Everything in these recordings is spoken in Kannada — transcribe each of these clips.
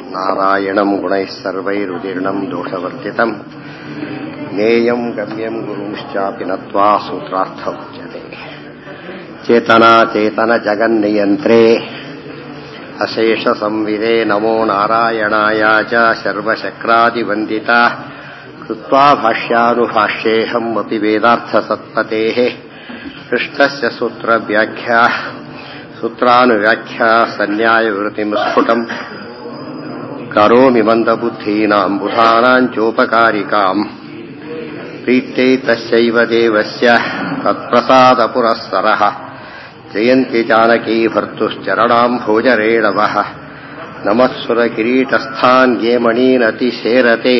नारायणम् गुणैः सर्वैरुदीर्णम् दोषवर्जितम् ज्ञेयम् गम्यम् गुरुंश्चापि नत्वा सूत्रार्थ उच्यते चेतना चेतनजगन्नियन्त्रे अशेषसंविदे नमो नारायणाय च सर्वशक्रादिवन्दिता कृत्वा भाष्यानुभाष्येऽहम् अपि वेदार्थसत्पतेः कृष्णस्य सूत्रव्याख्या सूत्रानुव्याख्या सन्न्यायवृत्तिम् स्फुटम् करोमि मन्दबुद्धीनाम् बुधानाम् चोपकारिकाम् प्रीत्यै तस्यैव देवस्य तत्प्रसादपुरःसरः जयन्ति जानकी भर्तुश्चरणाम् भोजरेणवः नमः सुरकिरीटस्थान् ये मणीनतिशेरते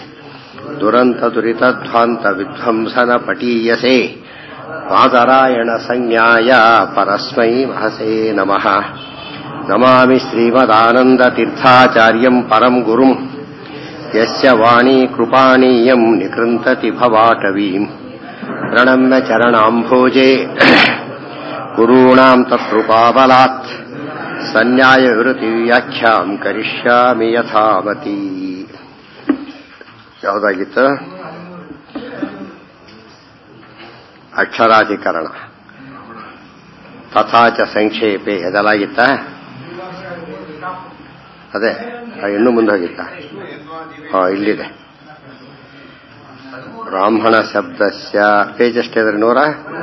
दुरन्तदुरितध्वान्तविध्वंसनपटीयसे पादरायणसंज्ञाय परस्मै महसे नमः नमामि श्रीमदानन्दतीर्थाचार्यम् परम् गुरुम् यस्य वाणी कृपाणीयम् निकृन्तति भवाटवीम् प्रणम्य चरणाम्भोजे गुरूणाम् तत्कृपाबलात् सन्न्यायवृत्तिव्याख्याम् करिष्यामि ಯಥಾಮತಿ ಯಾವುದಾಗಿತ್ತು ಅಕ್ಷರಾಧಿಕರಣ ತಥಾಚ ಸಂಕ್ಷೇಪೆ ಎದಲಾಗಿತ್ತ ಅದೇ ಇನ್ನೂ ಮುಂದೆ ಹೋಗಿತ್ತ ಹಾ ಇಲ್ಲಿದೆ ಬ್ರಾಹ್ಮಣ ಶಬ್ದಸ್ಯ ಪೇಜ್ ಎಷ್ಟಿದ್ರೆ ನೂರ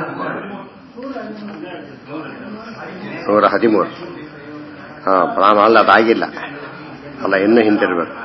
ನೂರ ಹದಿಮೂರು ಹಾ ಬ್ರಾಹ್ಮಣ ಅಲ್ಲ ಅದಾಗಿಲ್ಲ ಅಲ್ಲ ಇನ್ನೂ ಹಿಂದಿರ್ಬೇಕು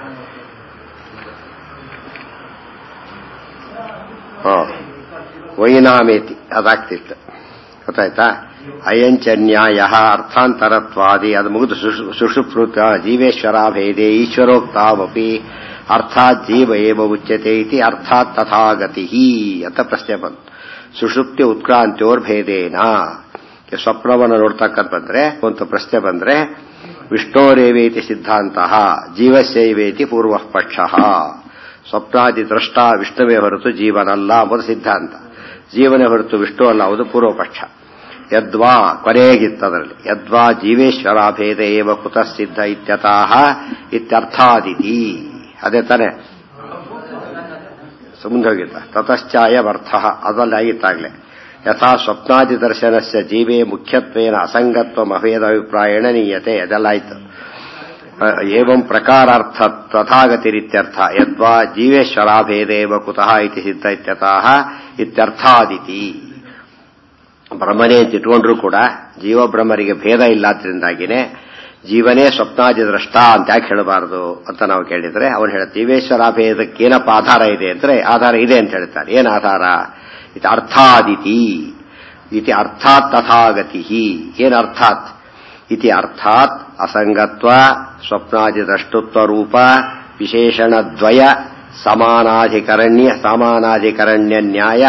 ಹಾ ವೈನಾಮೇತಿ ಅದಾಗ್ತಿತ್ತು ಗೊತ್ತಾಯ್ತಾ ಅಯಂಚ ನ್ಯಾಯ ಅರ್ಥಾಂತರತ್ವಾದಿ ಅದು ಮುಗಿದು ಸುಷುಪ್ರುತ ಜೀವೇಶ್ವರಾಭೇದೆ ಈಶ್ವರೋಕ್ತಾವಪಿ ಅರ್ಥಾತ್ ಜೀವ ಏವ ಉಚ್ಯತೆ ಇತಿ ಅರ್ಥಾತ್ ತಥಾಗತಿ ಅಂತ ಪ್ರಶ್ನೆ ಬಂತು ಸುಷುಪ್ತಿ ಉತ್ಕ್ರಾಂತ್ಯೋರ್ಭೇದೇನ ಸ್ವಪ್ನವನ್ನು ನೋಡ್ತಕ್ಕಂಥ ಬಂದ್ರೆ ಒಂದು ಪ್ರಶ್ನೆ ಬಂದ್ರೆ ವಿಷ್ಣೋರೇವೇತಿ ಸಿದ್ಧಾಂತ ಜೀವಸ್ಯೈವೇತಿ ಪೂರ್ವ ಪಕ್ಷ ಸ್ವಪ್ನಾದಿ ದ್ರಷ್ಟ ವಿಷ್ಣುವೇ ಹೊರತು ಜೀವನಲ್ಲ ಎಂಬುದು ಸಿದ್ಧಾಂತ ಜೀವನೇ ಹೊರತು ವಿಷ್ಣು ಅಲ್ಲ ಅದು ಪೂರ್ವ ಪಕ್ಷ ಯದ್ವಾ ಕೊನೆಗಿತ್ತದರಲ್ಲಿ ಯದ್ವಾ ಜೀವೇಶ್ವರಾಭೇದ ಏವ ಕುತಃ ಸಿದ್ಧ ಇತ್ಯತಃ ಇತ್ಯರ್ಥಾದಿತಿ ಅದೇ ತಾನೆ ಮುಂದೆ ಹೋಗಿತ್ತ ತತಶ್ಚಾಯವರ್ಥ ಅದರಲ್ಲಿ ಆಗಿತ್ತಾಗಲೇ ಯಥಾ ಸ್ವಪ್ನಾದಿ ದರ್ಶನಸ್ಯ ಜೀವೇ ಮುಖ್ಯತ್ವೇನ ಅಸಂಗತ್ವಮಭೇದ ಅಭಿಪ್ರಾಯಣ ನೀಯತೆ ಅದೆಲ್ಲ ಆಯ್ತು ಏವಂ ಪ್ರಕಾರಾರ್ಥ ತಥಾಗತಿರಿತ್ಯರ್ಥ ಯದ್ವಾ ಜೀವೇಶ್ವರಾಭೇದೇವ ಕುತಃ ಇತಿ ಸಿದ್ಧ ಇತ್ಯತಃ ಇತ್ಯರ್ಥಾದಿತಿ ಬ್ರಹ್ಮನೇ ಅಂತ ಇಟ್ಕೊಂಡ್ರು ಕೂಡ ಜೀವಬ್ರಹ್ಮರಿಗೆ ಭೇದ ಇಲ್ಲಾದ್ರಿಂದಾಗಿನೇ ಜೀವನೇ ಸ್ವಪ್ನಾದಿ ದ್ರಷ್ಟ ಅಂತ ಯಾಕೆ ಹೇಳಬಾರದು ಅಂತ ನಾವು ಕೇಳಿದ್ರೆ ಅವನು ಹೇಳ ಜೀವೇಶ್ವರಾಭೇದಕ್ಕೆ ಏನಪ್ಪ ಆಧಾರ ಇದೆ ಅಂದ್ರೆ ಆಧಾರ ಇದೆ ಅಂತ ಹೇಳ್ತಾರೆ ಏನ್ ಆಧಾರ ಇದು ಅರ್ಥಾದಿತಿ ಇತಿ ಅರ್ಥಾತ್ ತಥಾಗತಿ ಏನ್ ಅರ್ಥಾತ್ ಇತಿ ಅರ್ಥಾತ್ ಅಸಂಗತ್ವ ಸ್ವಪ್ನಾದಿ ದ್ರಷ್ಟುತ್ವ ರೂಪ ವಿಶೇಷಣದ್ವಯ ಸಮಾನಾಧಿಕರಣ್ಯ ಸಮಾನಾಧಿಕರಣ್ಯ ನ್ಯಾಯ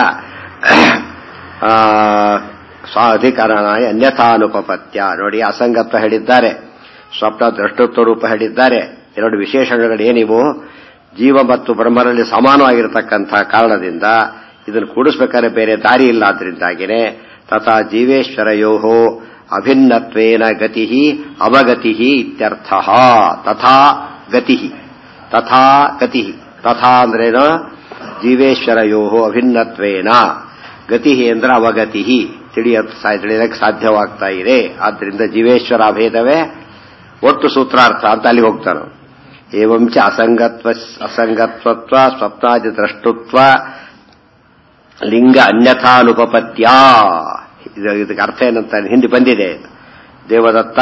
ಸ್ವಾಧಿಕರಣಾಯ ಅನ್ಯಥಾನುಪಪತ್ಯ ನೋಡಿ ಅಸಂಗತ್ವ ಹೇಳಿದ್ದಾರೆ ಸ್ವಪ್ನ ದ್ರಷ್ಟುತ್ವ ರೂಪ ಹೇಳಿದ್ದಾರೆ ಎರಡು ವಿಶೇಷಣಗಳು ಏನಿವು ಜೀವ ಮತ್ತು ಬ್ರಹ್ಮರಲ್ಲಿ ಸಮಾನವಾಗಿರತಕ್ಕಂಥ ಕಾರಣದಿಂದ ಇದನ್ನು ಕೂಡಿಸ್ಬೇಕಾದ್ರೆ ಬೇರೆ ದಾರಿ ಇಲ್ಲ ಆದ್ರಿಂದಾಗಿನೇ ತಥಾ ಜೀವೇಶ್ವರಯೋ ಅಭಿನ್ನತ್ವೇನ ಗತಿ ಅವಗತಿ ಇತ್ಯರ್ಥ ತಥಾ ಗತಿ ತಥಾ ಗತಿ ತಥಾ ಅಂದ್ರೇನು ಜೀವೇಶ್ವರಯೋ ಅಭಿನ್ನತ್ವೇನ ಗತಿ ಅಂದ್ರೆ ಅವಗತಿ ತಿಳಿಯ ತಿಳಿಯಕ್ಕೆ ಸಾಧ್ಯವಾಗ್ತಾ ಇದೆ ಆದ್ರಿಂದ ಜೀವೇಶ್ವರ ಅಭೇದವೇ ಒಟ್ಟು ಸೂತ್ರಾರ್ಥ ಅಂತ ಅಲ್ಲಿ ಹೋಗ್ತಾನೆ ಏವಂಚ ಅಸಂಗತ್ವ ಅಸಂಗತ್ವತ್ವ ಸ್ವಪ್ನಾದಿ ದ್ರಷ್ಟುತ್ವ ಲಿಂಗ ಅನ್ಯಥಾನುಪಪತ್ಯ ಇದಕ್ಕೆ ಅರ್ಥ ಏನಂತ ಹಿಂದೆ ಬಂದಿದೆ ದೇವದತ್ತ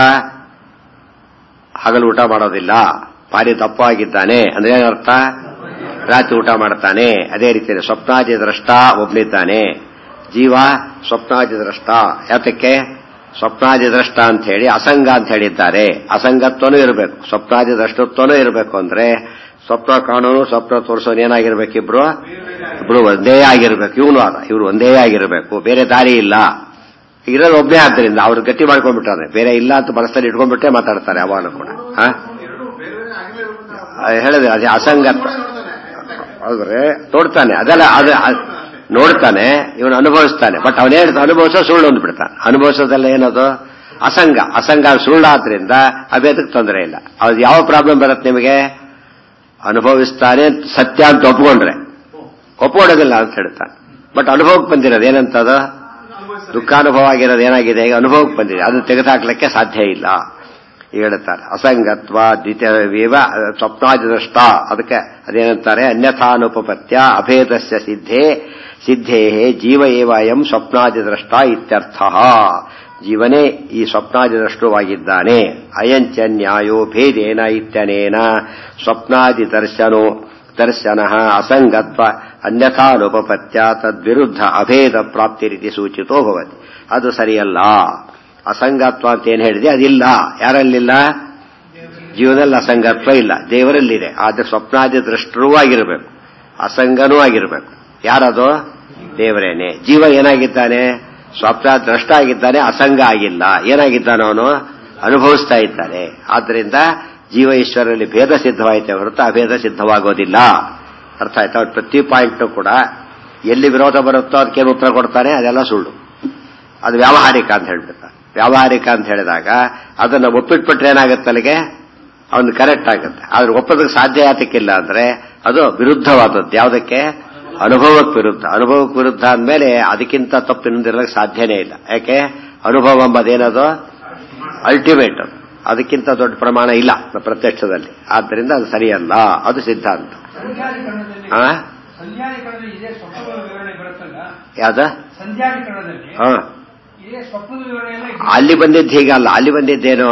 ಹಗಲು ಊಟ ಮಾಡೋದಿಲ್ಲ ಭಾರಿ ದಪ್ಪವಾಗಿದ್ದಾನೆ ಅಂದ್ರೆ ಏನರ್ಥ ರಾತ್ರಿ ಊಟ ಮಾಡ್ತಾನೆ ಅದೇ ರೀತಿ ಸ್ವಪ್ನಾದಿ ದ್ರಷ್ಟ ಒಬ್ಬನಿದ್ದಾನೆ ಜೀವ ಸ್ವಪ್ನಾದಿ ದ್ರಷ್ಟ ಯಾತಕ್ಕೆ ಸ್ವಪ್ನಾದಿ ದ್ರಷ್ಟ ಅಂತ ಹೇಳಿ ಅಸಂಗ ಅಂತ ಹೇಳಿದ್ದಾರೆ ಅಸಂಗತ್ವನೂ ಇರಬೇಕು ಸ್ವಪ್ನಾದಿ ದ್ರಷ್ಟತ್ವನೂ ಇರಬೇಕು ಅಂದ್ರೆ ಸ್ವಪ್ನ ಕಾಣೋನು ಸ್ವಪ್ನ ತೋರಿಸೋನು ಏನಾಗಿರ್ಬೇಕು ಇಬ್ರು ಇಬ್ರು ಒಂದೇ ಆಗಿರ್ಬೇಕು ಇವನು ಅದ ಇವ್ರು ಒಂದೇ ಆಗಿರ್ಬೇಕು ಬೇರೆ ದಾರಿ ಇಲ್ಲ ಇರೋದು ಒಬ್ಬನೇ ಆದ್ದರಿಂದ ಅವ್ರು ಗಟ್ಟಿ ಮಾಡ್ಕೊಂಡ್ಬಿಟ್ಟಾರೆ ಬೇರೆ ಇಲ್ಲ ಅಂತ ಮನಸ್ಸಲ್ಲಿ ಇಟ್ಕೊಂಡ್ಬಿಟ್ಟೆ ಮಾತಾಡ್ತಾರೆ ಅವಾನು ಕೂಡ ಹೇಳಿದ್ರೆ ಅದೇ ಅಸಂಗತ್ವ ಆದ್ರೆ ನೋಡ್ತಾನೆ ಅದೆಲ್ಲ ಅದು ನೋಡ್ತಾನೆ ಇವನು ಅನುಭವಿಸ್ತಾನೆ ಬಟ್ ಅವನೇ ಅನುಭವಿಸೋ ಸುಳ್ಳು ಅಂದ್ಬಿಡ್ತಾನೆ ಅನುಭವಿಸೋದೆಲ್ಲ ಏನದು ಅಸಂಗ ಅಸಂಗ ಸುಳ್ಳಾದ್ರಿಂದ ಅಭೇದಕ್ಕೆ ತೊಂದರೆ ಇಲ್ಲ ಅದು ಯಾವ ಪ್ರಾಬ್ಲಮ್ ಬರುತ್ತೆ ನಿಮಗೆ ಅನುಭವಿಸ್ತಾನೆ ಸತ್ಯ ಅಂತ ಒಪ್ಕೊಂಡ್ರೆ ಒಪ್ಕೊಳ್ಳೋದಿಲ್ಲ ಅಂತ ಹೇಳ್ತಾನೆ ಬಟ್ ಅನುಭವಕ್ಕೆ ಬಂದಿರೋದು ಏನಂತದ ದುಃಖಾನುಭವ ಆಗಿರೋದು ಏನಾಗಿದೆ ಈಗ ಅನುಭವಕ್ಕೆ ಬಂದಿದೆ ಅದನ್ನು ತೆಗೆದುಹಾಕ್ಲಿಕ್ಕೆ ಸಾಧ್ಯ ಇಲ್ಲ ಈಗ ಹೇಳ್ತಾರೆ ಅಸಂಗತ್ವ ದ್ವಿತೀಯವೇವ ಸ್ವಪ್ನಾದಿದೃಷ್ಟ ಅದಕ್ಕೆ ಅದೇನಂತಾರೆ ಅನ್ಯಥಾನುಪಪತ್ಯ ಅಭೇದಸ್ಯ ಸಿದ್ಧೇ ಸಿದ್ಧೇ ಜೀವ ಏವ ಅಯಂ ಸ್ವಪ್ನಾದಿದ್ರಷ್ಟ ಇತ್ಯರ್ಥ ಜೀವನೇ ಈ ಸ್ವಪ್ನಾದಿದ್ರಷ್ಟವಾಗಿದ್ದಾನೆ ಅಯಂಚ ನ್ಯಾಯೋ ಭೇದೇನ ಇತ್ಯನೇನ ಸ್ವಪ್ನಾದಿ ದರ್ಶನೋ ದರ್ಶನ ಅಸಂಗತ್ವ ಅನ್ಯಥಾನುಪಪತ್ಯ ತದ್ವಿರುದ್ಧ ಅಭೇದ ಪ್ರಾಪ್ತಿ ರೀತಿ ಸೂಚಿತೋ ಭವತಿ ಅದು ಸರಿಯಲ್ಲ ಅಸಂಗತ್ವ ಅಂತ ಏನು ಹೇಳಿದೆ ಅದಿಲ್ಲ ಯಾರಲ್ಲಿಲ್ಲ ಜೀವನದಲ್ಲಿ ಅಸಂಗತ್ವ ಇಲ್ಲ ದೇವರಲ್ಲಿದೆ ಆದ್ರೆ ಸ್ವಪ್ನಾದಿ ದೃಷ್ಟರೂ ಆಗಿರಬೇಕು ಅಸಂಗನೂ ಆಗಿರಬೇಕು ಯಾರದು ದೇವರೇನೆ ಜೀವ ಏನಾಗಿದ್ದಾನೆ ಸ್ವಪ್ನ ದ್ರಷ್ಟ ಆಗಿದ್ದಾನೆ ಅಸಂಗ ಆಗಿಲ್ಲ ಏನಾಗಿದ್ದಾನೆ ಅವನು ಅನುಭವಿಸ್ತಾ ಇದ್ದಾನೆ ಆದ್ರಿಂದ ಜೀವ ಈಶ್ವರಲ್ಲಿ ಭೇದ ಸಿದ್ಧವಾಯಿತೆ ಹೊರತು ಅಭೇದ ಸಿದ್ಧವಾಗೋದಿಲ್ಲ ಅರ್ಥ ಆಯ್ತಾ ಅವ್ರ ಪ್ರತಿ ಪಾಯಿಂಟ್ ಕೂಡ ಎಲ್ಲಿ ವಿರೋಧ ಬರುತ್ತೋ ಅದಕ್ಕೇನು ಉತ್ತರ ಕೊಡ್ತಾನೆ ಅದೆಲ್ಲ ಸುಳ್ಳು ಅದು ವ್ಯಾವಹಾರಿಕ ಅಂತ ಹೇಳ್ಬಿಡ್ತಾರೆ ವ್ಯಾವಹಾರಿಕ ಅಂತ ಹೇಳಿದಾಗ ಅದನ್ನ ಒಪ್ಪಿಟ್ಬಿಟ್ರೆ ಏನಾಗುತ್ತೆ ಅಲ್ಲಿಗೆ ಅವನು ಕರೆಕ್ಟ್ ಆಗುತ್ತೆ ಆದ್ರೆ ಒಪ್ಪೋದಕ್ಕೆ ಸಾಧ್ಯ ಯಾತಕ್ಕಿಲ್ಲ ಅಂದ್ರೆ ಅದು ವಿರುದ್ಧವಾದದ್ದು ಯಾವುದಕ್ಕೆ ಅನುಭವಕ್ಕೆ ವಿರುದ್ಧ ಅನುಭವಕ್ಕೆ ವಿರುದ್ಧ ಅಂದಮೇಲೆ ಅದಕ್ಕಿಂತ ತಪ್ಪು ಇನ್ನೊಂದಿರಲಿಕ್ಕೆ ಸಾಧ್ಯನೇ ಇಲ್ಲ ಯಾಕೆ ಅನುಭವ ಎಂಬುದೇನದು ಅಲ್ಟಿಮೇಟ್ ಅದಕ್ಕಿಂತ ದೊಡ್ಡ ಪ್ರಮಾಣ ಇಲ್ಲ ಪ್ರತ್ಯಕ್ಷದಲ್ಲಿ ಆದ್ದರಿಂದ ಅದು ಸರಿಯಲ್ಲ ಅದು ಸಿದ್ಧಾಂತ ಸಂಧ್ಯಾಧಿಕರಣದಲ್ಲಿ ಆ ಸಂಧ್ಯಾಧಿಕರಣದಲ್ಲಿ ಇದೇ ಸ್ವಪ್ನದ ವಿವರಣೆ ಬರುತ್ತಲ್ಲ ಯಾವ್ದ ಸಂಧ್ಯಾಧಿಕರಣದಲ್ಲಿ ಹಾ ಇದೇ ಸ್ವಪ್ನದ ವಿವರಣೆ ಎಲ್ಲ ಇದೆ. ಅಲ್ಲಿ ಬಂದಿದ್ದು ಹೀಗಲ್ಲ ಅಲ್ಲಿ ಬಂದಿದ್ದೇನು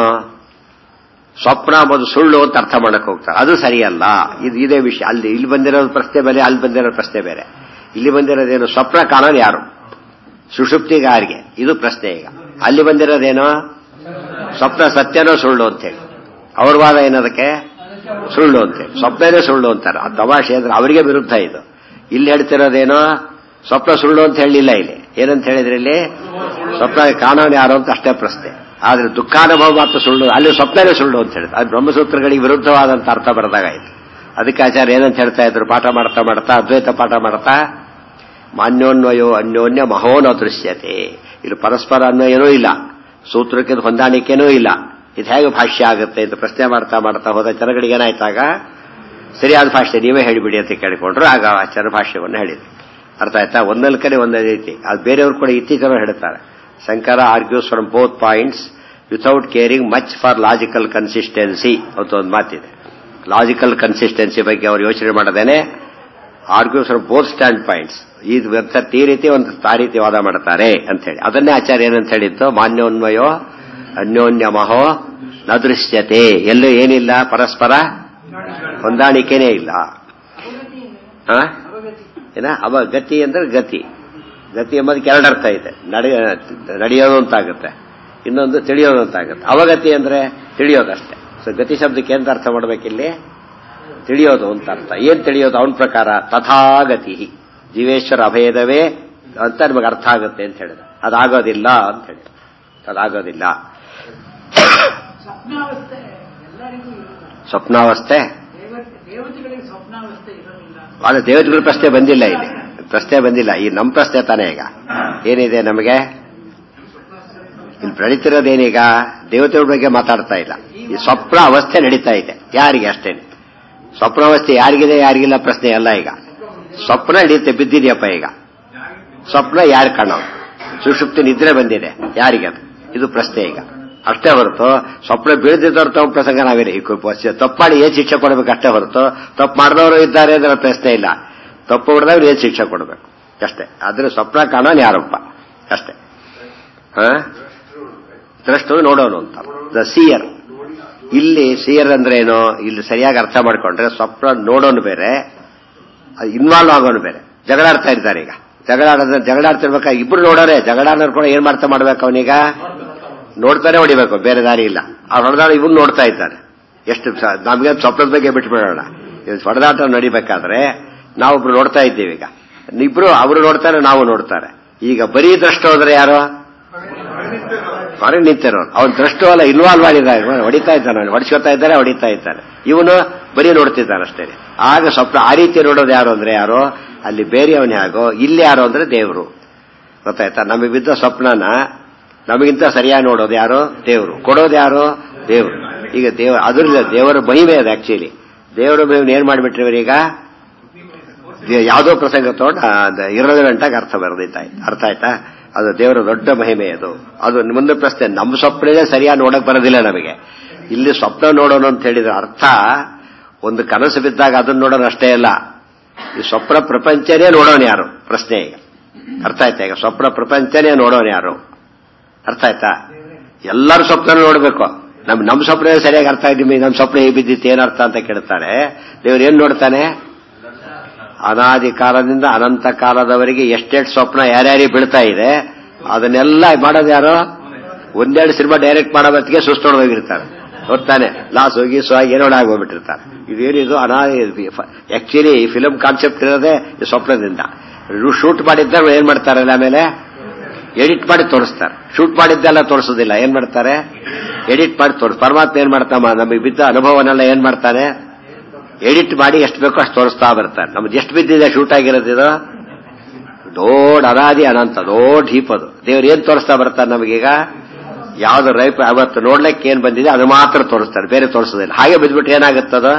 ಸ್ವಪ್ನ ಅಂಬುದು ಸುಳ್ಳು ಅಂತ ಅರ್ಥ ಮಾಡಕ್ ಹೋಗ್ತಾರೆ ಅದು ಸರಿಯಲ್ಲ ಇದು ಇದೇ ವಿಷಯ ಅಲ್ಲಿ ಇಲ್ಲಿ ಬಂದಿರೋದು ಪ್ರಶ್ನೆ ಬೇರೆ ಅಲ್ಲಿ ಬಂದಿರೋ ಪ್ರಶ್ನೆ ಬೇರೆ ಇಲ್ಲಿ ಬಂದಿರೋದೇನು ಸ್ವಪ್ನ ಕಾಣೋದು ಯಾರು ಸುಷುಪ್ತಿಗಾರಿಗೆ ಇದು ಪ್ರಶ್ನೆ ಈಗ ಅಲ್ಲಿ ಬಂದಿರೋದೇನು ಸ್ವಪ್ನ ಸತ್ಯನೋ ಸುಳ್ಳು ಅಂತೇಳಿ ಅವ್ರ ವಾದ ಏನದಕ್ಕೆ ಸುಳ್ಳು ಅಂತೇಳಿ ಸ್ವಪ್ನನೇ ಸುಳ್ಳು ಅಂತಾರೆ ಆ ತಮಾಷೆ ಅಂದ್ರೆ ಅವರಿಗೆ ವಿರುದ್ಧ ಇದು ಇಲ್ಲಿ ಹೇಳ್ತಿರೋದೇನೋ ಸ್ವಪ್ನ ಸುಳ್ಳು ಅಂತ ಹೇಳಿಲ್ಲ ಇಲ್ಲಿ ಏನಂತ ಹೇಳಿದ್ರೆ ಇಲ್ಲಿ ಸ್ವಪ್ನ ಕಾಣೋನು ಯಾರು ಅಂತ ಅಷ್ಟೇ ಪ್ರಶ್ನೆ ಆದ್ರೆ ದುಃಖಾನುಭವ ಮಾತ್ರ ಸುಳ್ಳು ಅಲ್ಲಿ ಸ್ವಪ್ನನೇ ಸುಳ್ಳು ಅಂತ ಹೇಳಿದ್ರು ಅದು ಬ್ರಹ್ಮಸೂತ್ರಗಳಿಗೆ ವಿರುದ್ಧವಾದಂತ ಅರ್ಥ ಬರೆದಾಗಾಯ್ತು ಅದಕ್ಕೆ ಆಚಾರ್ಯ ಏನಂತ ಹೇಳ್ತಾ ಇದ್ರು ಪಾಠ ಮಾಡ್ತಾ ಮಾಡ್ತಾ ಅದ್ವೈತ ಪಾಠ ಮಾಡ್ತಾ ಮಾನ್ಯೋನ್ವಯೋ ಅನ್ಯೋನ್ಯ ಮಹೋನ ದೃಶ್ಯತೆ ಇಲ್ಲಿ ಪರಸ್ಪರ ಅನ್ವಯನೂ ಇಲ್ಲ ಸೂತ್ರಕ್ಕೆ ಹೊಂದಾಣಿಕೆನೂ ಇಲ್ಲ ಇದು ಹೇಗೆ ಭಾಷ್ಯ ಆಗುತ್ತೆ ಅಂತ ಪ್ರಶ್ನೆ ಮಾಡ್ತಾ ಮಾಡ್ತಾ ಹೋದ ಜನಗಳಿಗೆ ಏನಾಯ್ತಾಗ ಸರಿಯಾದ ಭಾಷೆ ನೀವೇ ಹೇಳಿಬಿಡಿ ಅಂತ ಕೇಳಿಕೊಂಡ್ರು ಆಗ ಆಚಾರ್ಯ ಭಾಷ್ಯವನ್ನು ಹೇಳಿದ್ರು ಅರ್ಥ ಆಯ್ತಾ ಒಂದೊಂದು ಕಡೆ ಒಂದೊಂದು ರೀತಿ ಅದು ಬೇರೆಯವರು ಕೂಡ ಇತ್ತೀಚೆಗೆ ಹೇಳ್ತಾರೆ Shankara argues from both points without caring much for logical consistency ಅಂತ ಒಂದು ಮಾತಿದೆ ಲಾಜಿಕಲ್ ಕನ್ಸಿಸ್ಟೆನ್ಸಿ ಬಗ್ಗೆ ಅವರು ಯೋಚನೆ ಮಾಡದೇನೆ argues from both standpoints ಈ ವೆಬ್ಸೈಟ್ ಈ ರೀತಿ ಒಂದು ಆ ರೀತಿ ವಾದ ಮಾಡ್ತಾರೆ ಅಂತ ಹೇಳಿ ಅದನ್ನೇ ಆಚಾರ್ಯ ಏನಂತ ಹೇಳಿದ್ದು ಮಾನ್ಯೋನ್ವಯೋ ಅನ್ಯೋನ್ಯ ಮಹೋ ನ ದೃಶ್ಯತೆ ಎಲ್ಲೂ ಏನಿಲ್ಲ ಪರಸ್ಪರ ಹೊಂದಾಣಿಕೆನೇ ಇಲ್ಲ ಆ? ಏನ ಅವಗತಿ ಅಂದ್ರೆ ಗತಿ ಗತಿ ಎಂಬುದಕ್ಕೆ ಎರಡು ಅರ್ಥ ಇದೆ ನಡೆ ನಡೆಯೋದು ಅಂತಾಗುತ್ತೆ ಇನ್ನೊಂದು ತಿಳಿಯೋದು ಅಂತಾಗುತ್ತೆ ಅವಗತಿ ಅಂದ್ರೆ ತಿಳಿಯೋದಷ್ಟೇ ಸೊ ಗತಿ ಶಬ್ದಕ್ಕೆ ಎಂತ ಅರ್ಥ ಮಾಡ್ಬೇಕಿಲ್ಲಿ ತಿಳಿಯೋದು ಅಂತ ಅರ್ಥ ಏನ್ ತಿಳಿಯೋದು ಅವನ ಪ್ರಕಾರ ತಥಾಗತಿ ಜೀವೇಶ್ವರ ಅಭೇದವೇ ಅಂತ ನಿಮಗೆ ಅರ್ಥ ಆಗುತ್ತೆ ಅಂತ ಹೇಳಿದ ಅದಾಗೋದಿಲ್ಲ ಅಂತ ಹೇಳಿ ಅದಾಗೋದಿಲ್ಲ ಸ್ವಪ್ನಾವಸ್ಥೆ ಎಲ್ಲರಿಗೂ ಇರೋಲ್ಲ ಸ್ವಪ್ನಾವಸ್ಥೆ ದೇವತೆ ದೇವತೆಗಳಿಗೆ ಸ್ವಪ್ನಾವಸ್ಥೆ ಇರೋದಿಲ್ಲ ಆದ್ರೆ ದೇವತೆಗಳ ಪ್ರಶ್ನೆ ಬಂದಿಲ್ಲ ಇಲ್ಲಿ ಪ್ರಶ್ನೆ ಬಂದಿಲ್ಲ ಈ ನಮ್ಮ ಪ್ರಶ್ನೆ ತಾನೇ ಈಗ ಏನಿದೆ ನಮಗೆ ಇಲ್ಲಿ ನಡೀತಿರೋದೇನೀಗ ದೇವತೆಗಳ ಬಗ್ಗೆ ಮಾತಾಡ್ತಾ ಇಲ್ಲ ಈ ಸ್ವಪ್ನ ಅವಸ್ಥೆ ನಡೀತಾ ಇದೆ ಯಾರಿಗೆ ಅಷ್ಟೇ ಸ್ವಪ್ನಾವಸ್ಥೆ ಯಾರಿಗಿದೆ ಯಾರಿಗಿಲ್ಲ ಪ್ರಶ್ನೆ ಅಲ್ಲ ಈಗ ಸ್ವಪ್ನ ನಡೀತೆ ಬಿದ್ದಿದೆಯಪ್ಪ ಈಗ ಸ್ವಪ್ನ ಯಾರು ಕಾಣೋ ಸುಷುಪ್ತಿ ನಿದ್ರೆ ಬಂದಿದೆ ಯಾರಿಗೆ ಅದು ಇದು ಪ್ರಶ್ನೆ ಈಗ ಅಷ್ಟೇ ಹೊರತು ಸ್ವಪ್ನ ಬೀಳ್ದಿದ್ದವ್ರು ತಮ್ಮ ಪ್ರಸಂಗ ನಾವೇನೆ ಈ ಕು- ತಪ್ಪು ಮಾಡಿ ಏನ್ ಶಿಕ್ಷೆ ಕೊಡಬೇಕು ಅಷ್ಟೇ ಹೊರತು ತಪ್ಪು ಮಾಡಿದವರು ಇದ್ದಾರೆ ಅಂದ್ರೆ ಪ್ರಶ್ನೆ ಇಲ್ಲ ತಪ್ಪು ಹೊಡೆದವ್ರು ಏನ್ ಶಿಕ್ಷೆ ಕೊಡಬೇಕು ಅಷ್ಟೇ ಆದ್ರೆ ಸ್ವಪ್ನ ಕಾಣೋನ್ ಯಾರಪ್ಪ ಅಷ್ಟೇ ಹ ದ್ರಷ್ಟು ನೋಡೋನು ಅಂತ ದ ಸಿಯರ್ ಇಲ್ಲಿ ಸಿಯರ್ ಅಂದ್ರೆ ಏನು ಇಲ್ಲಿ ಸರಿಯಾಗಿ ಅರ್ಥ ಮಾಡ್ಕೊಂಡ್ರೆ ಸ್ವಪ್ನ ನೋಡೋನು ಬೇರೆ ಇನ್ವಾಲ್ವ್ ಆಗೋನು ಬೇರೆ ಜಗಳಾಡ್ತಾ ಇದ್ದಾರೆ ಈಗ ಜಗಳಾಡೋದ್ರೆ ಜಗಳಾಡ್ತಿರ್ಬೇಕಾದ್ರೆ ಇಬ್ರು ನೋಡೋರೆ ಜಗಳ ಕೂಡ ಏನ್ ಮಾಡ್ತಾ ಮಾಡ್ಬೇಕು ಅವನೀಗ ನೋಡ್ತಾನೆ ಹೊಡಿಬೇಕು ಬೇರೆ ದಾರಿ ಇಲ್ಲ ಆ ಹೊಡೆದಾಡ ಇವನ್ ನೋಡ್ತಾ ಇದ್ದಾನೆ ಎಷ್ಟು ಸ- ನಮ್ಗೆ ಸ್ವಪ್ನದ ಬಗ್ಗೆ ಬಿಟ್ಬಿಡೋಣ ಇದು ಹೊಡೆದಾಟ ನಡಿಬೇಕಾದ್ರೆ ನಾವೊಬ್ರು ನೋಡ್ತಾ ಇದ್ದೀವಿ ಈಗ ಇಬ್ರು ಅವರು ನೋಡ್ತಾರೆ ನಾವು ನೋಡ್ತಾರೆ ಈಗ ಬರೀ ದೃಷ್ಟ ಹೋದ್ರೆ ಯಾರು ಹೊರಗೆ ನಿಂತಿರೋರು ಅವ್ನು ದೃಷ್ಟು ಅಲ್ಲ ಇನ್ವಾಲ್ವ್ ಆಗಿದ್ದಾರೆ ಹೊಡಿತಾ ಇದ್ದಾನೆ ಅವ್ನು ಹೊಡಿಸ್ಕೊತಾ ಇದ್ದಾರೆ ಹೊಡಿತಾ ಇದ್ದಾನೆ ಇವನು ಬರೀ ನೋಡ್ತಿದ್ದಾನೆ ಅಷ್ಟೇ ಆಗ ಸ್ವಪ್ನ ಆ ರೀತಿ ನೋಡೋದು ಯಾರು ಅಂದ್ರೆ ಯಾರು ಅಲ್ಲಿ ಬೇರೆಯವನೇ ಆಗೋ ಇಲ್ಲಿ ಯಾರು ಅಂದ್ರೆ ದೇವರು ಗೊತ್ತಾಯ್ತಾ ನಮಗೆ ಬಿದ್ದ ಸ್ವಪ್ನನ ನಮಗಿಂತ ಸರಿಯಾಗಿ ನೋಡೋದು ಯಾರು ದೇವರು ಕೊಡೋದು ಯಾರು ದೇವರು ಈಗ ದೇವ ಅದ್ರಲ್ಲ ದೇವರ ಮಹಿಮೆ ಅದು ಆಕ್ಚುಲಿ ದೇವರ ಮಹಿಮೆ ಏನ್ ಮಾಡಿಬಿಟ್ರಿ ಇವರೀಗ ದೇ- ಯಾವುದೋ ಪ್ರಸಂಗ ತಗೊಂಡು ಇರಲೆವೆಂಟ್ ಆಗಿ ಅರ್ಥ ಬರೆದಿತ್ತಾಯ್ತು ಅರ್ಥ ಆಯ್ತಾ ಅದು ದೇವರ ದೊಡ್ಡ ಮಹಿಮೆ ಅದು ಅದು ಮುಂದೆ ಪ್ರಶ್ನೆ ನಮ್ಮ ಸ್ವಪ್ನನೇ ಸರಿಯಾಗಿ ನೋಡಕ್ ಬರೋದಿಲ್ಲ ನಮಗೆ ಇಲ್ಲಿ ಸ್ವಪ್ನ ನೋಡೋಣ ಅಂತ ಹೇಳಿದ್ರೆ ಅರ್ಥ ಒಂದು ಕನಸು ಬಿದ್ದಾಗ ಅದನ್ನ ನೋಡೋಣ ಅಷ್ಟೇ ಅಲ್ಲ ಈ ಸ್ವಪ್ನ ಪ್ರಪಂಚನೇ ನೋಡೋಣ ಯಾರು ಪ್ರಶ್ನೆ ಈಗ ಅರ್ಥ ಆಯ್ತಾ ಈಗ ಸ್ವಪ್ನ ಪ್ರಪಂಚನೇ ನೋಡೋಣ ಯಾರು ಅರ್ಥ ಆಯ್ತಾ ಎಲ್ಲರೂ ಸ್ವಪ್ನ ನೋಡ್ಬೇಕು ನಮ್ ನಮ್ ಸ್ವಪ್ನ ಸರಿಯಾಗಿ ಅರ್ಥ ಆಗಿ ನಮ್ಮ ಸ್ವಪ್ನ ಹೇಗೆ ಬಿದ್ದಿತ್ತು ಏನರ್ಥ ಅಂತ ಕೇಳ್ತಾನೆ ದೇವ್ರು ಏನ್ ನೋಡ್ತಾನೆ ಅನಾದಿ ಕಾಲದಿಂದ ಅನಂತ ಕಾಲದವರೆಗೆ ಎಷ್ಟೆಷ್ಟು ಸ್ವಪ್ನ ಯಾರ್ಯಾರಿಗೆ ಬೀಳ್ತಾ ಇದೆ ಅದನ್ನೆಲ್ಲ ಮಾಡೋದು ಯಾರು ಒಂದೆರಡು ಸಿನಿಮಾ ಡೈರೆಕ್ಟ್ ಮಾಡೋ ಹೊತ್ತಿಗೆ ಸುಸ್ತೊಡೋಗಿರ್ತಾರೆ ಹೊತ್ತಾನೆ ಲಾಸ್ ಹೋಗಿ ಸೊ ಏನೋ ಆಗೋಗ್ಬಿಟ್ಟಿರ್ತಾರೆ ಇದೇನಿದು ಅನಾದಿ ಆಕ್ಚುಲಿ ಫಿಲಂ ಕಾನ್ಸೆಪ್ಟ್ ಇರೋದೇ ಈ ಸ್ವಪ್ನದಿಂದ ಶೂಟ್ ಮಾಡಿದ್ದ ಏನ್ ಮಾಡ್ತಾರಲ್ಲ ಆಮೇಲೆ ಎಡಿಟ್ ಮಾಡಿ ತೋರಿಸ್ತಾರೆ ಶೂಟ್ ಮಾಡಿದ್ದೆಲ್ಲ ತೋರಿಸೋದಿಲ್ಲ ಏನ್ ಮಾಡ್ತಾರೆ ಎಡಿಟ್ ಮಾಡಿ ತೋರಿಸ್ ಪರಮಾತ್ಮ ಏನ್ ಮಾಡ್ತಾಮ ನಮಗೆ ಬಿದ್ದ ಅನುಭವನೆಲ್ಲ ಏನ್ ಮಾಡ್ತಾನೆ ಎಡಿಟ್ ಮಾಡಿ ಎಷ್ಟು ಬೇಕೋ ಅಷ್ಟು ತೋರಿಸ್ತಾ ಬರ್ತಾರೆ ನಮ್ದು ಎಷ್ಟು ಬಿದ್ದಿದೆ ಶೂಟ್ ಆಗಿರೋದು ಇದು ದೊಡ್ಡ ಅನಾದಿ ಅನಂತ ದೊಡ್ಡ ಹೀಪ್ ಅದು ದೇವ್ರು ಏನ್ ತೋರಿಸ್ತಾ ಬರ್ತಾರೆ ನಮಗೀಗ ಯಾವ್ದು ರೈಪ್ ಅವತ್ತು ನೋಡ್ಲಿಕ್ಕೆ ಏನ್ ಬಂದಿದೆ ಅದು ಮಾತ್ರ ತೋರಿಸ್ತಾರೆ ಬೇರೆ ತೋರಿಸೋದಿಲ್ಲ ಹಾಗೆ ಬಿದ್ಬಿಟ್ಟು ಏನಾಗುತ್ತದ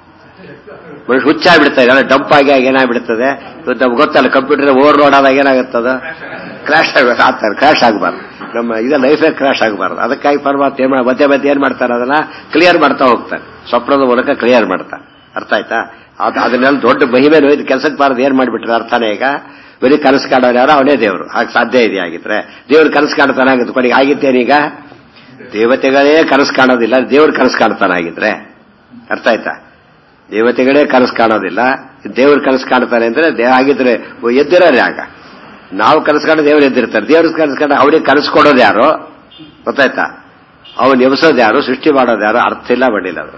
ಮನುಷ್ಯ ಹುಚ್ಚಾಗ್ಬಿಡ್ತಾರೆ ಎಲ್ಲ ಡಂಪ್ ಆಗಿ ಆಗಿ ಏನಾಗ್ಬಿಡ್ತದೆ ಇವತ್ತು ನಮ್ಗೆ ಗೊತ್ತಲ್ಲ ಕಂಪ್ಯೂಟರ್ ಓವರ್ ಲೋಡ್ ಆದಾಗ ಏನಾಗುತ್ತದ ಕ್ರಾಶ್ ಆಗ್ಬೇಕು ಆಗ್ತಾರೆ ಕ್ರಾಶ್ ಆಗಬಾರ್ದು ನಮ್ಮ ಇದು ಲೈಫೇ ಕ್ರಾಶ್ ಆಗಬಾರ್ದು ಅದಕ್ಕಾಗಿ ಪರಮಾತ್ಮ ಏನ್ ಮಾಡ- ಮಧ್ಯೆ ಮಧ್ಯೆ ಏನ್ ಮಾಡ್ತಾರೆ ಅದನ್ನ ಕ್ಲಿಯರ್ ಮಾಡ್ತಾ ಹೋಗ್ತಾರೆ ಸ್ವಪ್ನದ ಮೂಲಕ ಕ್ಲಿಯರ್ ಮಾಡ್ತಾರೆ ಅರ್ಥ ಆಯ್ತಾ ಅದು ಅದನ್ನೆಲ್ಲ ದೊಡ್ಡ ಮಹಿಮೆ ಇದು ಕೆಲಸಕ್ಕೆ ಬಾರದು ಏನ್ ಮಾಡ್ಬಿಟ್ರೆ ಅರ್ಥನೇ ಈಗ ಬರೀ ಕನಸು ಕಾಣೋರು ಯಾರೋ ಅವನೇ ದೇವರು ಹಾಗೆ ಸಾಧ್ಯ ಇದೆ ಆಗಿದ್ರೆ ದೇವ್ರು ಕನಸು ಕಾಣ್ತಾನೆ ಆಗಿದ್ದು ಕೊನೆಗೆ ಆಗಿದ್ದೇನೀಗ ದೇವತೆಗಳೇ ಕನಸು ಕಾಣೋದಿಲ್ಲ ದೇವ್ರು ಕನಸು ಕಾಣ್ತಾನಾಗಿದ್ರೆ ಅರ್ಥ ಆಯ್ತಾ ದೇವತೆಗಳೇ ಕನಸು ಕಾಣೋದಿಲ್ಲ ದೇವ್ರ ಕನಸು ಕಾಣ್ತಾನೆ ಅಂದ್ರೆ ದೇ ಆಗಿದ್ರೆ ಎದ್ದಿರೋರು ಆಗ ನಾವು ಕನಸು ಕಾಣೋ ದೇವ್ರು ಎದ್ದಿರ್ತಾರೆ ದೇವ್ರ ಕನಸು ಕಾಣ ಅವ್ರಿಗೆ ಕನಸು ಕೊಡೋದು ಯಾರು ಗೊತ್ತಾಯ್ತಾ ಅವನು ಎಬ್ಸೋದು ಯಾರು ಸೃಷ್ಟಿ ಮಾಡೋದು ಯಾರು ಅರ್ಥ ಇಲ್ಲ ಬಡ್ಡಿಲ್ಲ ಅವರು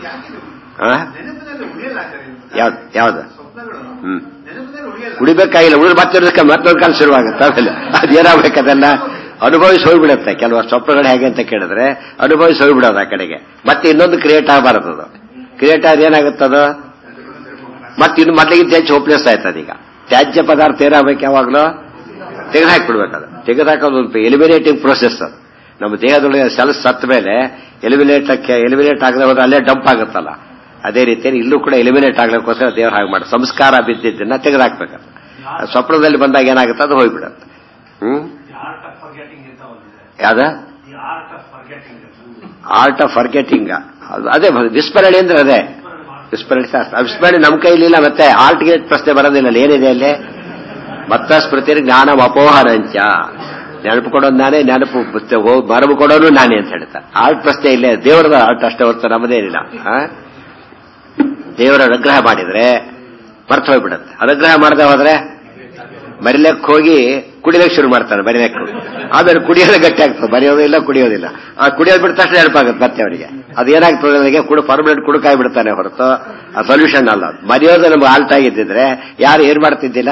ಆ? ನೆನಪಿನಲ್ಲಿ ಉಳಿಯಲ್ಲ ಆಚಾರ್ಯ. ಯಾವ್ದು ಯಾವ್ದು ಸ್ವಪ್ನಗಳು ಹ್ಮ್ ನೆನಪಿನಲ್ಲಿ ಉಳಿಯಲ್ಲ ಉಳಿಬೇಕಾಗಿಲ್ಲ ಉಳಿದು ಮತ್ತೆ ಮತ್ತೊಂದು ಕಾಲ ಶುರುವಾಗುತ್ತೆ ಆಮೇಲೆ ಅದೇನಾಗ್ಬೇಕು ಅದೆಲ್ಲ ಅನುಭವಿಸಿ ಹೋಗ್ಬಿಡುತ್ತೆ ಕೆಲವು ಸ್ವಪ್ನಗಳು ಹೇಗೆ ಅಂತ ಕೇಳಿದ್ರೆ ಅನುಭವಿಸಿ ಹೋಗ್ಬಿಡೋದು ಆ ಕಡೆಗೆ ಮತ್ತೆ ಇನ್ನೊಂದು ಕ್ರಿಯೇಟ್ ಆಗಬಾರದು ಅದು ಕ್ರಿಯೇಟ್ ಆದ್ರೆ ಏನಾಗುತ್ತದು ಮತ್ತೆ ಇನ್ನು ಮೊದಲಿಗಿಂತ ಹೆಚ್ಚು ಹೋಪ್ಲೆಸ್ ಆಯ್ತದ ಈಗ ತ್ಯಾಜ್ಯ ಪದಾರ್ಥ ಏನಾಗಬೇಕು ಯಾವಾಗಲೂ ತೆಗೆದುಹಾಕ್ಬಿಡ್ಬೇಕದು ತೆಗೆದುಹಾಕೋದು ಒಂದು ಎಲಿಮಿನೇಟಿಂಗ್ ಪ್ರೋಸೆಸ್ ಅದು ನಮ್ಮ ದೇಹದೊಳಗೆ ಸೆಲ್ಸ್ ಸತ್ತ ಮೇಲೆ ಎಲಿಮಿನೇಟ್ ಎಲಿಮಿನೇಟ್ ಆಗದೆ ಹೋದ್ರೆ ಅಲ್ಲೇ ಡಂಪ್ ಆಗುತ್ತಲ್ಲ ಅದೇ ರೀತಿಯಲ್ಲಿ ಇಲ್ಲೂ ಕೂಡ ಎಲಿಮಿನೇಟ್ ಆಗ್ಲಿಕ್ಕೋಸ್ಕರ ದೇವ್ರು ಹಾಗೆ ಮಾಡಿ ಸಂಸ್ಕಾರ ಬಿದ್ದಿದ್ದನ್ನ ತೆಗೆದುಹಾಕ್ಬೇಕು ಸ್ವಪ್ನದಲ್ಲಿ ಬಂದಾಗ ಏನಾಗುತ್ತೆ ಅದು ಹೋಗ್ಬಿಡುತ್ತೆ ಹ್ಮ್ ಆರ್ಟ್ ಆಫ್ ಫರ್ಗೆಟಿಂಗ್ ಅಂತ ಒಂದಿದೆ ಯಾವ್ದ the art of forgetting art of forgetting ಅದೇ ವಿಸ್ಮರಣೆ ಅಂದ್ರೆ ಅದೇ ವಿಸ್ಮರಣೆ ಶಾಸ್ತ್ರ ವಿಸ್ಮರಣೆ ನಮ್ಮ ಕೈಲಿಲ್ಲ ಮತ್ತೆ ಆರ್ಟ್ ಗೇಟ್ ಪ್ರಶ್ನೆ ಬರೋದಿಲ್ಲ ಅಲ್ಲಿ ಏನಿದೆ ಅಲ್ಲಿ ಮತ್ತ ಸ್ಮೃತಿ ಜ್ಞಾನ ಅಪೋಹರಂಚ ನೆನಪು ಕೊಡೋದು ನಾನೇ ನೆನಪು ಮರಬು ಕೊಡೋನು ನಾನೇ ಅಂತ ಹೇಳ್ತಾರೆ ಆರ್ಟ್ ಪ್ರಶ್ನೆ ಇಲ್ಲೇ ದೇವರದ ಆರ್ಟ್ ಅಷ್ಟೇ ಹೊರತು ನಮ್ಮದೇನಿಲ್ಲ ಆ? ದೇವರ ಅನುಗ್ರಹ ಮಾಡಿದ್ರೆ ಮರ್ತು ಹೋಗ್ಬಿಡುತ್ತೆ ಅನುಗ್ರಹ ಮಾಡದೆ ಹೋದ್ರೆ ಮರಿಲಕ್ಕೆ ಹೋಗಿ ಕುಡಿಲಕ್ಕೆ ಶುರು ಮಾಡ್ತಾನೆ ಮರಿಲಕ್ಕೆ ಹೋಗಿ ಆಮೇಲೆ ಕುಡಿಯೋದು ಗಟ್ಟಿ ಆಗ್ತದೆ ಬರೆಯೋದಿಲ್ಲ ಕುಡಿಯೋದಿಲ್ಲ ಆ ಕುಡಿಯೋದು ಬಿಟ್ಟ ತಕ್ಷಣ ನೆನಪಾಗುತ್ತೆ ಮತ್ತೆ ಅವರಿಗೆ ಅದು ಏನಾಗ್ತದೆ ಅವನಿಗೆ ಕುಡು ಪರ್ಮನೆಂಟ್ ಕುಡುಕಾಯಿ ಬಿಡ್ತಾನೆ ಹೊರತು ಆ ಸೊಲ್ಯೂಷನ್ ಅಲ್ಲ ಅದು. ಮರೆಯೋದು ನಮ್ಗೆ ಆಲ್ಟ್ ಆಗಿದ್ದಿದ್ರೆ ಯಾರು ಏನ್ ಮಾಡ್ತಿದ್ದಿಲ್ಲ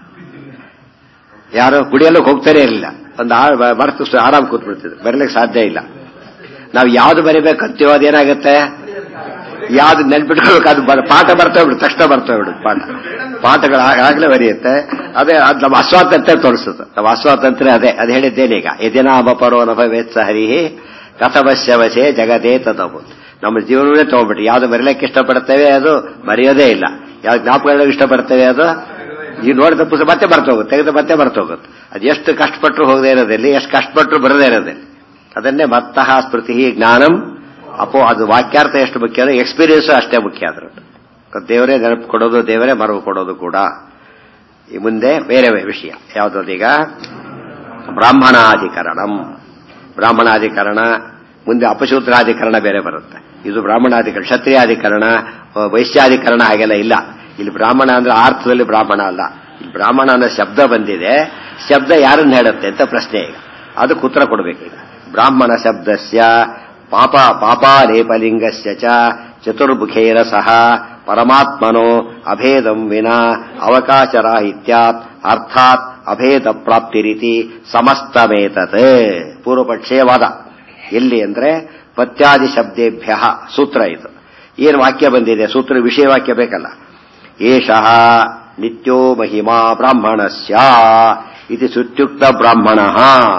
ಯಾರು ಕುಡಿಯಲ್ಲಕ್ಕೆ ಹೋಗ್ತಾನೆ ಇರಲಿಲ್ಲ ಒಂದು ಮರೆತು ಆರಾಮ್ ಕೂತ್ಬಿಡ್ತಿದ್ರು ಬರೀಲಿಕ್ಕೆ ಸಾಧ್ಯ ಇಲ್ಲ ನಾವು ಯಾವ್ದು ಬರಿಬೇಕಂತೀವೋ ಅದೇನಾಗುತ್ತೆ ಯಾವ್ದು ನೆನ್ಪಿಟ್ಕೊಳ್ಬೇಕು ಅದು ಬರ- ಪಾಠ ಬರ್ತಾ ಬಿಡು ತಕ್ಷಣ ಬರ್ತಾ ಬಿಡು ಪಾಠ ಪಾಠಗಳು ಆಗಲೇ ಬರೆಯುತ್ತೆ ಅದೇ ಅದು ನಮ್ಮ ಅಸ್ವಾತಂತ್ರ್ಯ ತೋರಿಸುತ್ತೆ ನಮ್ಮ ಅಸ್ವಾತಂತ್ರ್ಯ ಅದೇ ಅದು ಹೇಳಿದ್ದೇನೀಗ ಎದಿನಾಮ ಪರೋ ನಭವೇತ್ಸ ಹರಿಹಿ ಕಥವಶ್ಯವಶೇ ಜಗದೇ ತದವು ನಮ್ಮ ಜೀವನವೇ ತಗೊಂಡ್ಬಿಟ್ಟು ಯಾವ್ದು ಬರೀಲಿಕ್ಕೆ ಇಷ್ಟಪಡ್ತೇವೆ ಅದು ಮರೆಯೋದೇ ಇಲ್ಲ ಯಾವ್ದು ಜ್ಞಾಪಕ ಇಷ್ಟಪಡ್ತೇವೆ ಅದು ಈ ನೋಡಿದ ಪುಸ್ತಕ ಮತ್ತೆ ಬರ್ತೋಗುತ್ತೆ ತೆಗೆದು ಮತ್ತೆ ಬರ್ತೋಗುತ್ತೆ ಅದು ಎಷ್ಟು ಕಷ್ಟಪಟ್ಟರು ಹೋಗದೇ ಇರೋದಿಲ್ಲ ಎಷ್ಟು ಕಷ್ಟಪಟ್ಟರು ಬರದೇ ಇರೋದಿಲ್ಲ ಅದನ್ನೇ ಮತ್ತಃ ಸ್ಮೃತಿ ಜ್ಞಾನಂ ಅಪೋ ಅದು ವಾಕ್ಯಾರ್ಥ ಎಷ್ಟು ಮುಖ್ಯ ಅಂದ್ರೆ ಎಕ್ಸ್ಪೀರಿಯನ್ಸ್ ಅಷ್ಟೇ ಮುಖ್ಯ ಅದ್ರ ದೇವರೇ ನೆನಪು ಕೊಡೋದು ದೇವರೇ ಮರವು ಕೊಡೋದು ಕೂಡ ಈ ಮುಂದೆ ಬೇರೆ ವಿಷಯ ಯಾವುದೀಗ ಬ್ರಾಹ್ಮಣಾಧಿಕರಣಂ ಬ್ರಾಹ್ಮಣಾಧಿಕರಣ ಮುಂದೆ ಅಪಶೂದ್ರಾಧಿಕರಣ ಬೇರೆ ಬರುತ್ತೆ ಇದು ಬ್ರಾಹ್ಮಣಾಧಿಕರಣ ಕ್ಷತ್ರಿಯಾಧಿಕರಣ ಅಹ್, ವೈಶ್ಯಾಧಿಕರಣ ಹಾಗೆಲ್ಲ ಇಲ್ಲ ಇಲ್ಲಿ ಬ್ರಾಹ್ಮಣ ಅಂದ್ರೆ ಆ ಅರ್ಥದಲ್ಲಿ ಬ್ರಾಹ್ಮಣ ಅಲ್ಲ ಇಲ್ಲಿ ಬ್ರಾಹ್ಮಣ ಅನ್ನೋ ಶಬ್ದ ಬಂದಿದೆ ಶಬ್ದ ಯಾರನ್ನ ಹೇಳುತ್ತೆ ಅಂತ ಪ್ರಶ್ನೆ ಈಗ ಅದಕ್ಕೆ ಉತ್ತರ ಕೊಡಬೇಕೀಗ ಬ್ರಾಹ್ಮಣ ಶಬ್ದಸ್ಯ ಪಾಪ ಪಾಪಾಲೇಪಲಿಂಗಸ್ಯ ಚ ಚತುರ್ಮುಖೇನ ಸಹ ಪರಮಾತ್ಮನೋ ಅಭೇದಂ ವಿನಾ ಅವಕಾಶರಾಹಿತ್ಯಾತ್ ಅರ್ಥಾತ್ ಅಭೇದ ಪ್ರಾಪ್ತಿರಿತಿ ಸಮಸ್ತಮೇತತ್ ಪೂರ್ವಪಕ್ಷೇ ವಾದ ಎಲ್ಲಿ ಅಂದ್ರೆ ಪತ್ಯಾದಿ ಶಬ್ದೇಭ್ಯ ಸೂತ್ರ ಇದು ಏನು ವಾಕ್ಯ ಬಂದಿದೆ ಸೂತ್ರ ವಿಷಯ ವಾಕ್ಯ ಬೇಕಲ್ಲ ಏಷಃ ನಿತ್ಯೋ ಮಹಿಮಾ ಬ್ರಾಹ್ಮಣಸ್ಯ ಇದು ಸುತ್ಯುಕ್ತ ಬ್ರಾಹ್ಮಣ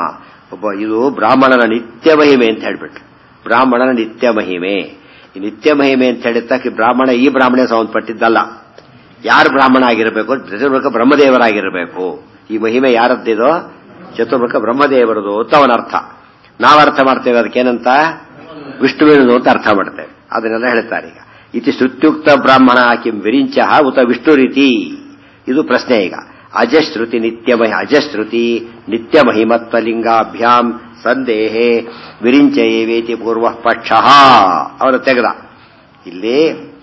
ಒಬ್ಬ ಇದು ಬ್ರಾಹ್ಮಣನ ನಿತ್ಯ ಮಹಿಮೆ ಅಂತ ಹೇಳ್ಬಿಟ್ರು ಬ್ರಾಹ್ಮಣನ ನಿತ್ಯ ಮಹಿಮೆ ಈ ನಿತ್ಯ ಮಹಿಮೆ ಅಂತ ಹೇಳಿದ್ದಕ್ಕೆ ಬ್ರಾಹ್ಮಣ ಈ ಬ್ರಾಹ್ಮಣ ಸಂಬಂಧಪಟ್ಟಿದ್ದಲ್ಲ ಯಾರು ಬ್ರಾಹ್ಮಣ ಆಗಿರಬೇಕು ಚತುರ್ಮುಖ ಬ್ರಹ್ಮದೇವರಾಗಿರಬೇಕು ಈ ಮಹಿಮೆ ಯಾರದ್ದಿದೋ ಚತುರ್ಮುಖ ಬ್ರಹ್ಮದೇವರದು ಅಂತ ಅವನ ಅರ್ಥ ನಾವು ಅರ್ಥ ಮಾಡ್ತೇವೆ ಅದಕ್ಕೇನಂತ ವಿಷ್ಣುವಿನದು ಅಂತ ಅರ್ಥ ಮಾಡ್ತೇವೆ ಅದನ್ನೆಲ್ಲ ಹೇಳ್ತಾರೆ ಈಗ ಇತಿ ಶ್ರುತ್ಯುಕ್ತ ಬ್ರಾಹ್ಮಣ ಕಿಂ ವಿರಿಂಚ ಉತ ವಿಷ್ಣು ರೀತಿ ಇದು ಪ್ರಶ್ನೆ ಈಗ ಅಜಶ್ರುತಿ ನಿತ್ಯ ಮಹಿ ಅಜಶ್ರುತಿ ನಿತ್ಯ ಮಹಿಮತ್ವ ಲಿಂಗಾಭ್ಯಾಂ ಸಂದೇಹೆ ವಿರಿಂಚಯೇವೇತಿ ಪೂರ್ವ ಪಕ್ಷ ಅವನು ತೆಗೆದ ಇಲ್ಲಿ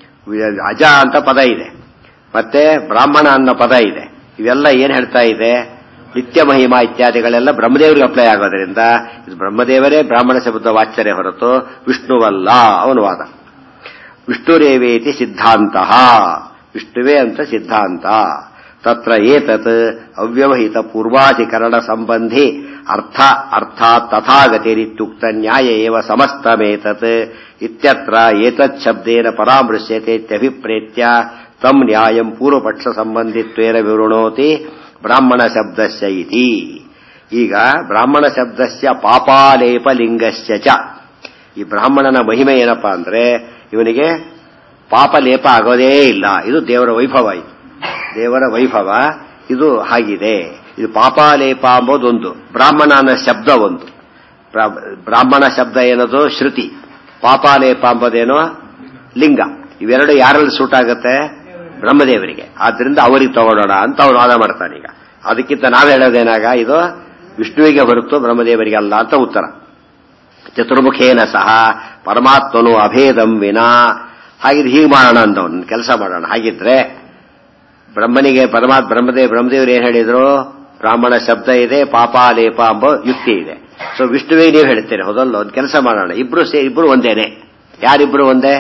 ಅಜ ಅಂತ ಪದ ಇದೆ ಮತ್ತೆ ಬ್ರಾಹ್ಮಣ ಅನ್ನೋ ಪದ ಇದೆ ಇವೆಲ್ಲ ಏನ್ ಹೇಳ್ತಾ ಇದೆ ನಿತ್ಯ ಮಹಿಮಾ ಇತ್ಯಾದಿಗಳೆಲ್ಲ ಬ್ರಹ್ಮದೇವರಿಗೆ ಅಪ್ಲೈ ಆಗೋದ್ರಿಂದ ಇದು ಬ್ರಹ್ಮದೇವರೇ ಬ್ರಾಹ್ಮಣ ಶಬ್ದ ವಾಚ್ಯರೇ ಹೊರತು ವಿಷ್ಣುವಲ್ಲ ಅವನು ವಾದ ವಿಷ್ಣುರೇವೇತಿ ಸಿದ್ಧಾಂತ ವಿಷ್ಣುವೇ ಅಂತ ಸಿದ್ಧಾಂತ ತತ್ರ ಏತತ್ ಅವ್ಯವಹಿತ ಪೂರ್ವಾಧಿಕರಣ ಸಂಬಂಧಿ ಅರ್ಥ ಅರ್ಥಾತ್ ತಥಾಗತಿರಿತ್ಯುಕ್ತ ನ್ಯಾಯ ಏವ ಸಮಸ್ತಮೇತತ್ ಇತ್ಯತ್ರ ಏತತ್ ಶಬ್ದೇನ ಪರಾಮೃಶ್ಯತೆ ಇತ್ಯಭಿಪ್ರೇತ್ಯ ತಂ ನ್ಯಾಯಂ ಪೂರ್ವಪಕ್ಷ ಸಂಬಂಧಿತ್ವೇನ ವಿವೃಣೋತಿ ಬ್ರಾಹ್ಮಣ ಶಬ್ದಸ್ಯ ಇತಿ ಈಗ ಬ್ರಾಹ್ಮಣ ಶಬ್ದಸ್ಯ ಪಾಪಾಲೇಪ ಲಿಂಗಸ್ಯ ಚ ಈ ಬ್ರಾಹ್ಮಣನ ಮಹಿಮೆ ಏನಪ್ಪಾ ಅಂದ್ರೆ ಇವನಿಗೆ ಪಾಪಲೇಪ ಆಗೋದೇ ಇಲ್ಲ ಇದು ದೇವರ ವೈಭವ ಇದು ದೇವರ ವೈಭವ ಇದು ಹಾಗಿದೆ ಇದು ಪಾಪಾಲೇಪ ಅಂಬೋದೊಂದು ಬ್ರಾಹ್ಮಣ ಅನ್ನೋ ಶಬ್ದ ಒಂದು ಬ್ರಾ- ಬ್ರಾಹ್ಮಣ ಶಬ್ದ ಏನದು ಶ್ರುತಿ ಪಾಪಾಲೇಪ ಅಂಬೋದೇನೋ ಲಿಂಗ ಇವೆರಡು ಯಾರಲ್ಲಿ ಸೂಟ್ ಆಗುತ್ತೆ ಬ್ರಹ್ಮದೇವರಿಗೆ ಆದ್ರಿಂದ ಅವರಿಗೆ ತಗೊಳ್ಳೋಣ ಅಂತ ಅವನು ವಾದ ಮಾಡ್ತಾನೆ ಈಗ ಅದಕ್ಕಿಂತ ನಾವು ಹೇಳೋದೇನಾಗ ಇದು ವಿಷ್ಣುವಿಗೆ ಹೊರತು ಬ್ರಹ್ಮದೇವರಿಗೆ ಅಲ್ಲ ಅಂತ ಉತ್ತರ ಚತುರ್ಮುಖೇನ ಸಹ ಪರಮಾತ್ಮನು ಅಭೇದಂ ವಿನಾ ಹಾಗಿದ್ರೆ ಹೀಗೆ ಮಾಡೋಣ ಅಂದವನು ಕೆಲಸ ಮಾಡೋಣ ಹಾಗಿದ್ರೆ ಬ್ರಹ್ಮನಿಗೆ ಪರಮಾತ್ಮ ಬ್ರಹ್ಮದೇವ್ ಬ್ರಹ್ಮದೇವರು ಏನ್ ಹೇಳಿದ್ರು ಬ್ರಾಹ್ಮಣ ಶಬ್ದ ಇದೆ ಪಾಪಾಲೇಪ ಎಂಬ ಯುಕ್ತಿ ಇದೆ ಸೊ ವಿಷ್ಣುವಿಗೆ ನೀವು ಹೇಳ್ತೀರಿ ಹೌದಲ್ಲ ಒಂದು ಕೆಲಸ ಮಾಡೋಣ ಇಬ್ರು ಸೇ ಇಬ್ರು ಒಂದೇನೆ ಯಾರಿಬ್ರು ಒಂದೇ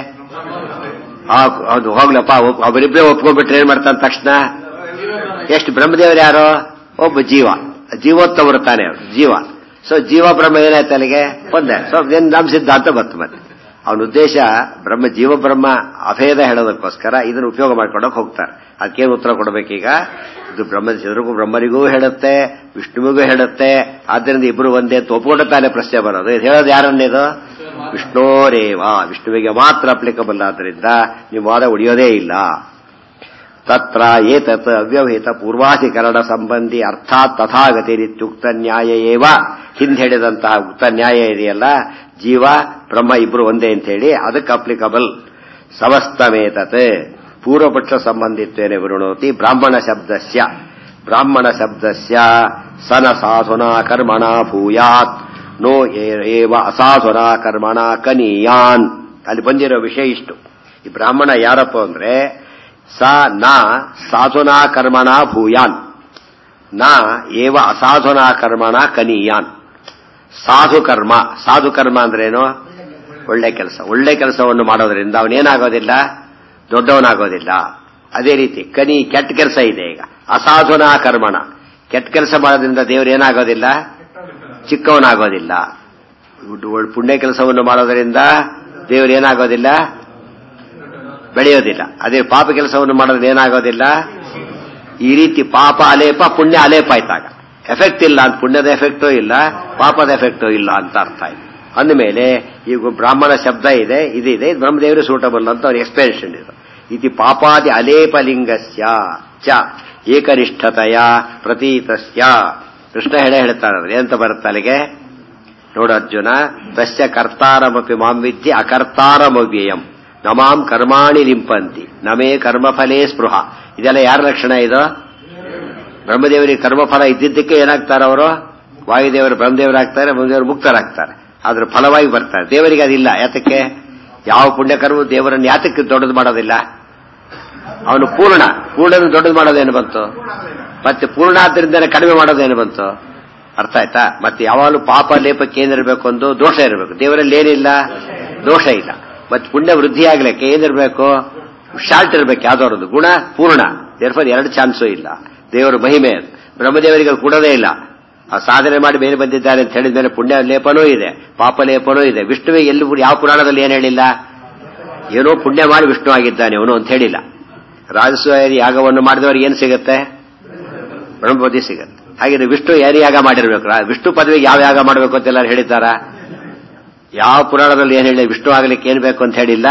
ಆ, ಹೌದು ಹೋಗ್ಲಪ್ಪ ಒಪ್- ಅವರಿಬ್ರೇ ಒಪ್ಕೊಂಡ್ಬಿಟ್ರೆ ಏನ್ ಮಾಡ್ತಾನೆ ತಕ್ಷಣ ಎಷ್ಟು ಬ್ರಹ್ಮದೇವರು ಯಾರು ಒಬ್ಬ ಜೀವ ಜೀವೋತ್ತಮರು ತಾನೆ ಅವರು ಜೀವ ಸೊ ಜೀವ ಬ್ರಹ್ಮ ಏನಾಯ್ತು ಅಲ್ಲಿಗೆ ಒಂದೇ ಸೊ ಏನ್ ನಮ್ ಸಿದ್ಧಾಂತ ಬಂತು ಮತ್ತೆ ಅವನ ಉದ್ದೇಶ ಬ್ರಹ್ಮ ಜೀವ ಬ್ರಹ್ಮ ಅಭೇದ ಹೇಳೋದಕ್ಕೋಸ್ಕರ ಇದನ್ನು ಉಪಯೋಗ ಮಾಡ್ಕೊಂಡೋಗಿ ಹೋಗ್ತಾರೆ ಅದಕ್ಕೇನು ಉತ್ತರ ಕೊಡಬೇಕೀಗ ಇದು ಬ್ರಹ್ಮ ಚಂದ್ರಗೂ ಬ್ರಹ್ಮನಿಗೂ ಹೇಳುತ್ತೆ ವಿಷ್ಣುವಿಗೂ ಹೇಳುತ್ತೆ ಆದ್ದರಿಂದ ಇಬ್ರು ಒಂದೇ ಅಂತ ಒಪ್ಕೊಂಡು ತಾನೇ ಪ್ರಶ್ನೆ ಬರೋದು ಇದು ಹೇಳೋದು ಯಾರನ್ನಿದು ವಿಷ್ಣೋರೇವ ವಿಷ್ಣುವಿಗೆ ಮಾತ್ರ ಅಪ್ಲಿಕಬಲ್ ಆದ್ರಿಂದ ನೀವು ವಾದ ಉಳಿಯೋದೇ ಇಲ್ಲ ತತ್ರ ಏತತ್ ಅವ್ಯವಹಿತ ಪೂರ್ವಾಧಿಕರಣ ಸಂಬಂಧಿ ಅರ್ಥಾತ್ ತಥಾಗತಿರಿತ್ಯುಕ್ತ ನ್ಯಾಯ ಏವ ಹಿಂದೆ ಹೇಳಿದಂತಹ ಉಕ್ತ ನ್ಯಾಯ ಇದೆಯಲ್ಲ ಜೀವ ಬ್ರಹ್ಮ ಇಬ್ರು ಒಂದೇ ಅಂತ ಹೇಳಿ ಅದಕ್ಕೆ ಅಪ್ಲಿಕಬಲ್ ಸಮಸ್ತಮೇತತ್ ಪೂರ್ವಪಕ್ಷ ಸಂಬಂಧಿತ್ವೇನೆ ವಿರುಣೋತಿ ಬ್ರಾಹ್ಮಣ ಶಬ್ದಸ್ಯ ಬ್ರಾಹ್ಮಣ ಶಬ್ದಸ್ಯ ಸನ ಸಾಧುನಾ ಕರ್ಮಣ ಭೂಯಾತ್ ನೋ ಏ- ಏವ ಅಸಾಧುನಾ ಕರ್ಮಣ ಕನೀಯಾನ್ ಅಲ್ಲಿ ಬಂದಿರೋ ವಿಷಯ ಇಷ್ಟು ಈ ಬ್ರಾಹ್ಮಣ ಯಾರಪ್ಪ ಅಂದ್ರೆ ಸ ನ ಸಾಧುನಾ ಕರ್ಮಣ ಭೂಯಾನ್ ನ ಏವ ಅಸಾಧುನಾ ಕರ್ಮಣ ಕನೀಯಾನ್ ಸಾಧು ಕರ್ಮ ಸಾಧು ಕರ್ಮ ಅಂದ್ರೇನು ಒಳ್ಳೆ ಕೆಲಸ ಒಳ್ಳೆ ಕೆಲಸವನ್ನು ಮಾಡೋದ್ರಿಂದ ಅವನೇನಾಗೋದಿಲ್ಲ ದೊಡ್ಡವನಾಗೋದಿಲ್ಲ ಅದೇ ರೀತಿ ಕನಿ ಕೆಟ್ಟ ಕೆಲಸ ಇದೆ ಈಗ ಅಸಾಧುನಾ ಕರ್ಮಣ ಕೆಟ್ಟ ಕೆಲಸ ಮಾಡೋದ್ರಿಂದ ದೇವರು ಏನಾಗೋದಿಲ್ಲ ಚಿಕ್ಕವನಾಗೋದಿಲ್ಲ ಒಳ್- ಪುಣ್ಯ ಕೆಲಸವನ್ನು ಮಾಡೋದ್ರಿಂದ ದೇವರು ಏನಾಗೋದಿಲ್ಲ ಬೆಳೆಯೋದಿಲ್ಲ ಅದೇ ಪಾಪ ಕೆಲಸವನ್ನು ಮಾಡೋದ್ರಿಂದ ಏನಾಗೋದಿಲ್ಲ ಈ ರೀತಿ ಪಾಪ ಅಲೇಪ ಪುಣ್ಯ ಅಲೇಪ ಆಯ್ತಾಗ ಎಫೆಕ್ಟ್ ಇಲ್ಲ ಅಂತ ಪುಣ್ಯದ ಎಫೆಕ್ಟೂ ಇಲ್ಲ ಪಾಪದ ಎಫೆಕ್ಟೂ ಇಲ್ಲ ಅಂತ ಅರ್ಥ ಆಯ್ತು ಅಂದಮೇಲೆ ಈಗ ಬ್ರಾಹ್ಮಣ ಶಬ್ದ ಇದೆ ಇದಿದೆ ಇದು ಬ್ರಹ್ಮದೇವರು ಸೂಟಬಲ್ ಅಂತ ಅವ್ರ ಎಕ್ಸ್ಪ್ಲೇನೇಷನ್ ಇದು ಇತಿ ಪಾಪಾದಿ ಅಲೇಪ ಲಿಂಗಸ್ಯ ಚ ಏಕನಿಷ್ಠತೆಯ ಪ್ರತೀತಸ್ಯ ಕೃಷ್ಣ ಹೇಳೇ ಹೇಳ್ತಾರೆ ಅದು ಏನಂತ ಬರುತ್ತೆ ಅಲ್ಲಿಗೆ ನೋಡು ಅರ್ಜುನ ತಸ್ಯ ಕರ್ತಾರಮಪಿ ಮಾಂ ವಿದ್ಯೆ ಅಕರ್ತಾರಮವ್ಯಯಂ ನಮಾಂ ಕರ್ಮಾಣಿ ಲಿಂಪಂತಿ ನಮೇ ಕರ್ಮಫಲೇ ಸ್ಪೃಹ ಇದೆಲ್ಲ ಯಾರ ಲಕ್ಷಣ ಇದು ಬ್ರಹ್ಮದೇವರಿಗೆ ಕರ್ಮಫಲ ಇದ್ದಿದ್ದಕ್ಕೆ ಏನಾಗ್ತಾರೆ ಅವರು ವಾಯುದೇವರು ಬ್ರಹ್ಮದೇವರಾಗ್ತಾರೆ ಬ್ರಹ್ಮದೇವರು ಮುಕ್ತರಾಗ್ತಾರೆ ಅದ್ರ ಫಲವಾಗಿ ಬರ್ತಾರೆ ದೇವರಿಗೆ ಅದಿಲ್ಲ ಯಾತಕ್ಕೆ ಯಾವ ಪುಣ್ಯಕರ್ಮ ದೇವರನ್ನು ಯಾತಕ್ಕೆ ದೊಡ್ಡದು ಮಾಡೋದಿಲ್ಲ ಅವನು ಪೂರ್ಣ ಪೂರ್ಣನ ದೊಡ್ಡದು ಮಾಡೋದೇನು ಬಂತು ಮತ್ತೆ ಪೂರ್ಣ ಆದ್ರಿಂದನೇ ಕಡಿಮೆ ಮಾಡೋದೇನು ಬಂತು ಅರ್ಥ ಆಯ್ತಾ ಮತ್ತೆ ಯಾವಾಗಲೂ ಪಾಪ ಲೇಪಕ್ಕೆ ಏನಿರಬೇಕು ಒಂದು ದೋಷ ಇರಬೇಕು ದೇವರಲ್ಲಿ ಏನಿಲ್ಲ ದೋಷ ಇಲ್ಲ ಮತ್ತೆ ಪುಣ್ಯ ವೃದ್ಧಿ ಆಗ್ಲಿಕ್ಕೆ ಏನಿರಬೇಕು ಶಾರ್ಟ್ ಇರಬೇಕು ಯಾವ್ದವ್ರದ್ದು ಗುಣ ಪೂರ್ಣ ದೇರ್ಫರ್ ಎರಡು ಚಾನ್ಸು ಇಲ್ಲ ದೇವರ ಮಹಿಮೆ ಅದು ಬ್ರಹ್ಮದೇವರಿಗೆ ಅದು ಕೊಡೋದೇ ಇಲ್ಲ ಆ ಸಾಧನೆ ಮಾಡಿ ಮೇಲೆ ಬಂದಿದ್ದಾರೆ ಅಂತ ಹೇಳಿದ ಮೇಲೆ ಪುಣ್ಯ ಲೇಪನೂ ಇದೆ ಪಾಪ ಲೇಪನೂ ಇದೆ ವಿಷ್ಣುವಿಗೆ ಎಲ್ಲಿ ಯಾವ ಪುರಾಣದಲ್ಲಿ ಏನು ಹೇಳಿಲ್ಲ ಏನೋ ಪುಣ್ಯ ಮಾಡಿ ವಿಷ್ಣು ಆಗಿದ್ದಾನೆ ಅವನು ಅಂತ ಹೇಳಿಲ್ಲ ರಾಜಸ್ವ ಯಾಗವನ್ನು ಮಾಡಿದವರಿಗೆ ಏನು ಸಿಗುತ್ತೆ ಬ್ರಹ್ಮಬೋಧಿ ಸಿಗುತ್ತೆ ಹಾಗೆ ವಿಷ್ಣು ಏನು ಯಾಗ ಮಾಡಿರ್ಬೇಕು ವಿಷ್ಣು ಪದವಿಗೆ ಯಾವ ಯಾಗ ಮಾಡಬೇಕು ಅಂತ ಎಲ್ಲರೂ ಹೇಳಿದ್ದಾರಾ ಯಾವ ಪುರಾಣದಲ್ಲಿ ಏನ್ ಹೇಳಿ ವಿಷ್ಣು ಆಗ್ಲಿಕ್ಕೆ ಏನ್ ಬೇಕು ಅಂತ ಹೇಳಿಲ್ಲ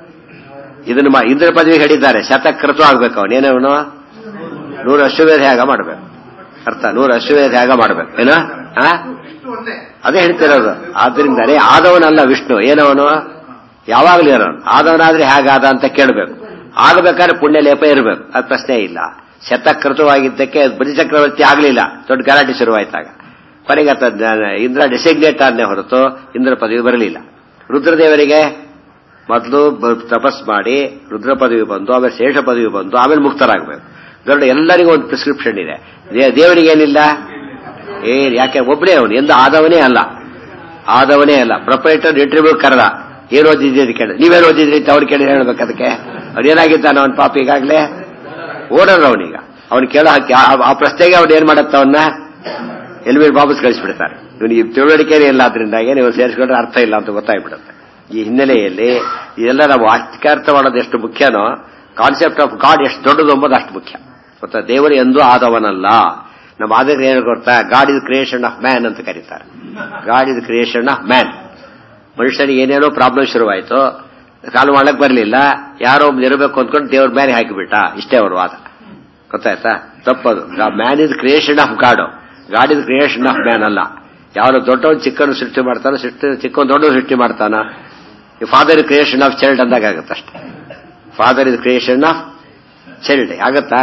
ಇದನ್ನು ಮಾ- ಇಂದ್ರ ಪದವಿಗೆ ಹೇಳಿದ್ದಾರೆ ಶತಕೃತು ಆಗ್ಬೇಕು ಅವನೇನವನು ನೂರು ಅಶ್ವವೇಧ ಯಾಗ ಮಾಡ್ಬೇಕು ಅರ್ಥ ನೂರು ಅಶ್ವವೇಧ ಯಾಗ ಮಾಡ್ಬೇಕು ಏನೋ ಆ ಇಷ್ಟು ಒಂದೇ ಅದೇ ಹೇಳ್ತಿರೋದು ಆದ್ರಿಂದಾನೇ ಆದವನಲ್ಲ ವಿಷ್ಣು ಏನವನು ಯಾವಾಗಲೂ ಇರೋನು ಆದವನಾದ್ರೆ ಹೇಗಾದ ಅಂತ ಕೇಳಬೇಕು ಆಗಬೇಕಾದ್ರೆ ಪುಣ್ಯ ಲೇಪ ಇರಬೇಕು ಅದು ಪ್ರಶ್ನೆ ಇಲ್ಲ ಶತಕೃತವಾಗಿದ್ದಕ್ಕೆ ಬಲಿ ಚಕ್ರವರ್ತಿ ಆಗಲಿಲ್ಲ ದೊಡ್ಡ ಗಲಾಟೆ ಶುರುವಾಯ್ತಾಗ ಕೊನೆಗೆ ಆತ ದ- ಇಂದ್ರ ಡಿಸಿಗ್ನೇಟ್ ಆದ್ನೇ ಹೊರತು ಇಂದ್ರ ಪದವಿ ಬರಲಿಲ್ಲ ರುದ್ರದೇವರಿಗೆ ಮೊದಲು ತಪಸ್ ಮಾಡಿ ರುದ್ರ ಪದವಿ ಬಂದು ಆಮೇಲೆ ಶೇಷ ಪದವಿ ಬಂದು ಆಮೇಲೆ ಮುಕ್ತರಾಗಬೇಕು ಗರುಡ ಎಲ್ಲರಿಗೂ ಒಂದು ಪ್ರಿಸ್ಕ್ರಿಪ್ಷನ್ ಇದೆ ದೇ- ದೇವರಿಗೆ ಏನಿಲ್ಲ ಏ ಯಾಕೆ ಒಬ್ಬನೇ ಅವನು ಎಂದು ಆದವನೇ ಅಲ್ಲ ಆದವನೇ ಅಲ್ಲ ಪ್ರೊಪರೇಟರ್ ಇಂಟರ್ವ್ಯೂ ಕರೆದ ಏನು ಓದಿದ್ದೀರಿ ಕೇಳ ನೀವೇನು ಓದಿದ್ರಿ ಅಂತ ಅವ್ರು ಕೇಳಿ ಹೇಳ್ಬೇಕು ಅದಕ್ಕೆ ಅವ್ನೇನಾಗಿದ್ದಾನ ಅವನ ಪಾಪ ಈಗಾಗಲೇ ಓಡೋರು ಅವನೀಗ ಅವ್ನು ಕೇಳೋ ಹಾಕಿ ಆ- ಆ ಪ್ರಶ್ನೆಗೆ ಅವ್ನು ಏನ್ ಮಾಡತ್ತ ಅವನ್ನ ಎಲ್ಲಿ ವಾಪಸ್ ಕಳಿಸ್ಬಿಡ್ತಾರೆ ಇವನಿಗೆ ತಿಳುವಳಿಕೆನೇ ಇಲ್ಲ ಅದರಿಂದಾಗಿ ನೀವು ಸೇರಿಸ್ಕೊಂಡ್ರೆ ಅರ್ಥ ಇಲ್ಲ ಅಂತ ಗೊತ್ತಾಗ್ಬಿಡುತ್ತೆ ಈ ಹಿನ್ನೆಲೆಯಲ್ಲಿ ಇದೆಲ್ಲ ನಾವು ವಾಕ್ಯಾರ್ಥ ಮಾಡೋದು ಎಷ್ಟು ಮುಖ್ಯನೋ ಕಾನ್ಸೆಪ್ಟ್ ಆಫ್ ಗಾಡ್ ಎಷ್ಟು ದೊಡ್ಡದು ಎಂಬುದು ಅಷ್ಟು ಮುಖ್ಯ ಗೊತ್ತಾ ದೇವರು ಎಂದೂ ಆದವನಲ್ಲ ನಮ್ಮ ಆದ್ರೆ ಏನು ಗೊತ್ತಾ God is creation of man ಅಂತ ಕರೀತಾರೆ God is creation of man ಮನುಷ್ಯನಿಗೆ ಏನೇನೋ ಪ್ರಾಬ್ಲಮ್ ಶುರುವಾಯಿತು ಕಾಲು ಮಾಡಕ್ ಬರಲಿಲ್ಲ ಯಾರೋ ಒಬ್ನು ಇರಬೇಕು ಅಂದ್ಕೊಂಡು ದೇವ್ರ ಮೇಲೆ ಹಾಕಿಬಿಟ್ಟ ಇಷ್ಟೇ ಅವ್ರ ವಾದ ಗೊತ್ತಾಯ್ತಾ ತಪ್ಪದು man is creation of God God is creation of man ಅಲ್ಲ ಯಾರು ದೊಡ್ಡವನು ಚಿಕ್ಕನ್ನು ಸೃಷ್ಟಿ ಮಾಡ್ತಾನೋ ಸೃಷ್ಟಿ ಚಿಕ್ಕವನು ದೊಡ್ಡವನು ಸೃಷ್ಟಿ ಮಾಡ್ತಾನ ಫಾದರ್ ಕ್ರಿಯೇಷನ್ ಆಫ್ ಚೈಲ್ಡ್ ಅಂದಾಗ ಆಗುತ್ತೆ ಅಷ್ಟೇ father is creation of child ಆಗತ್ತಾ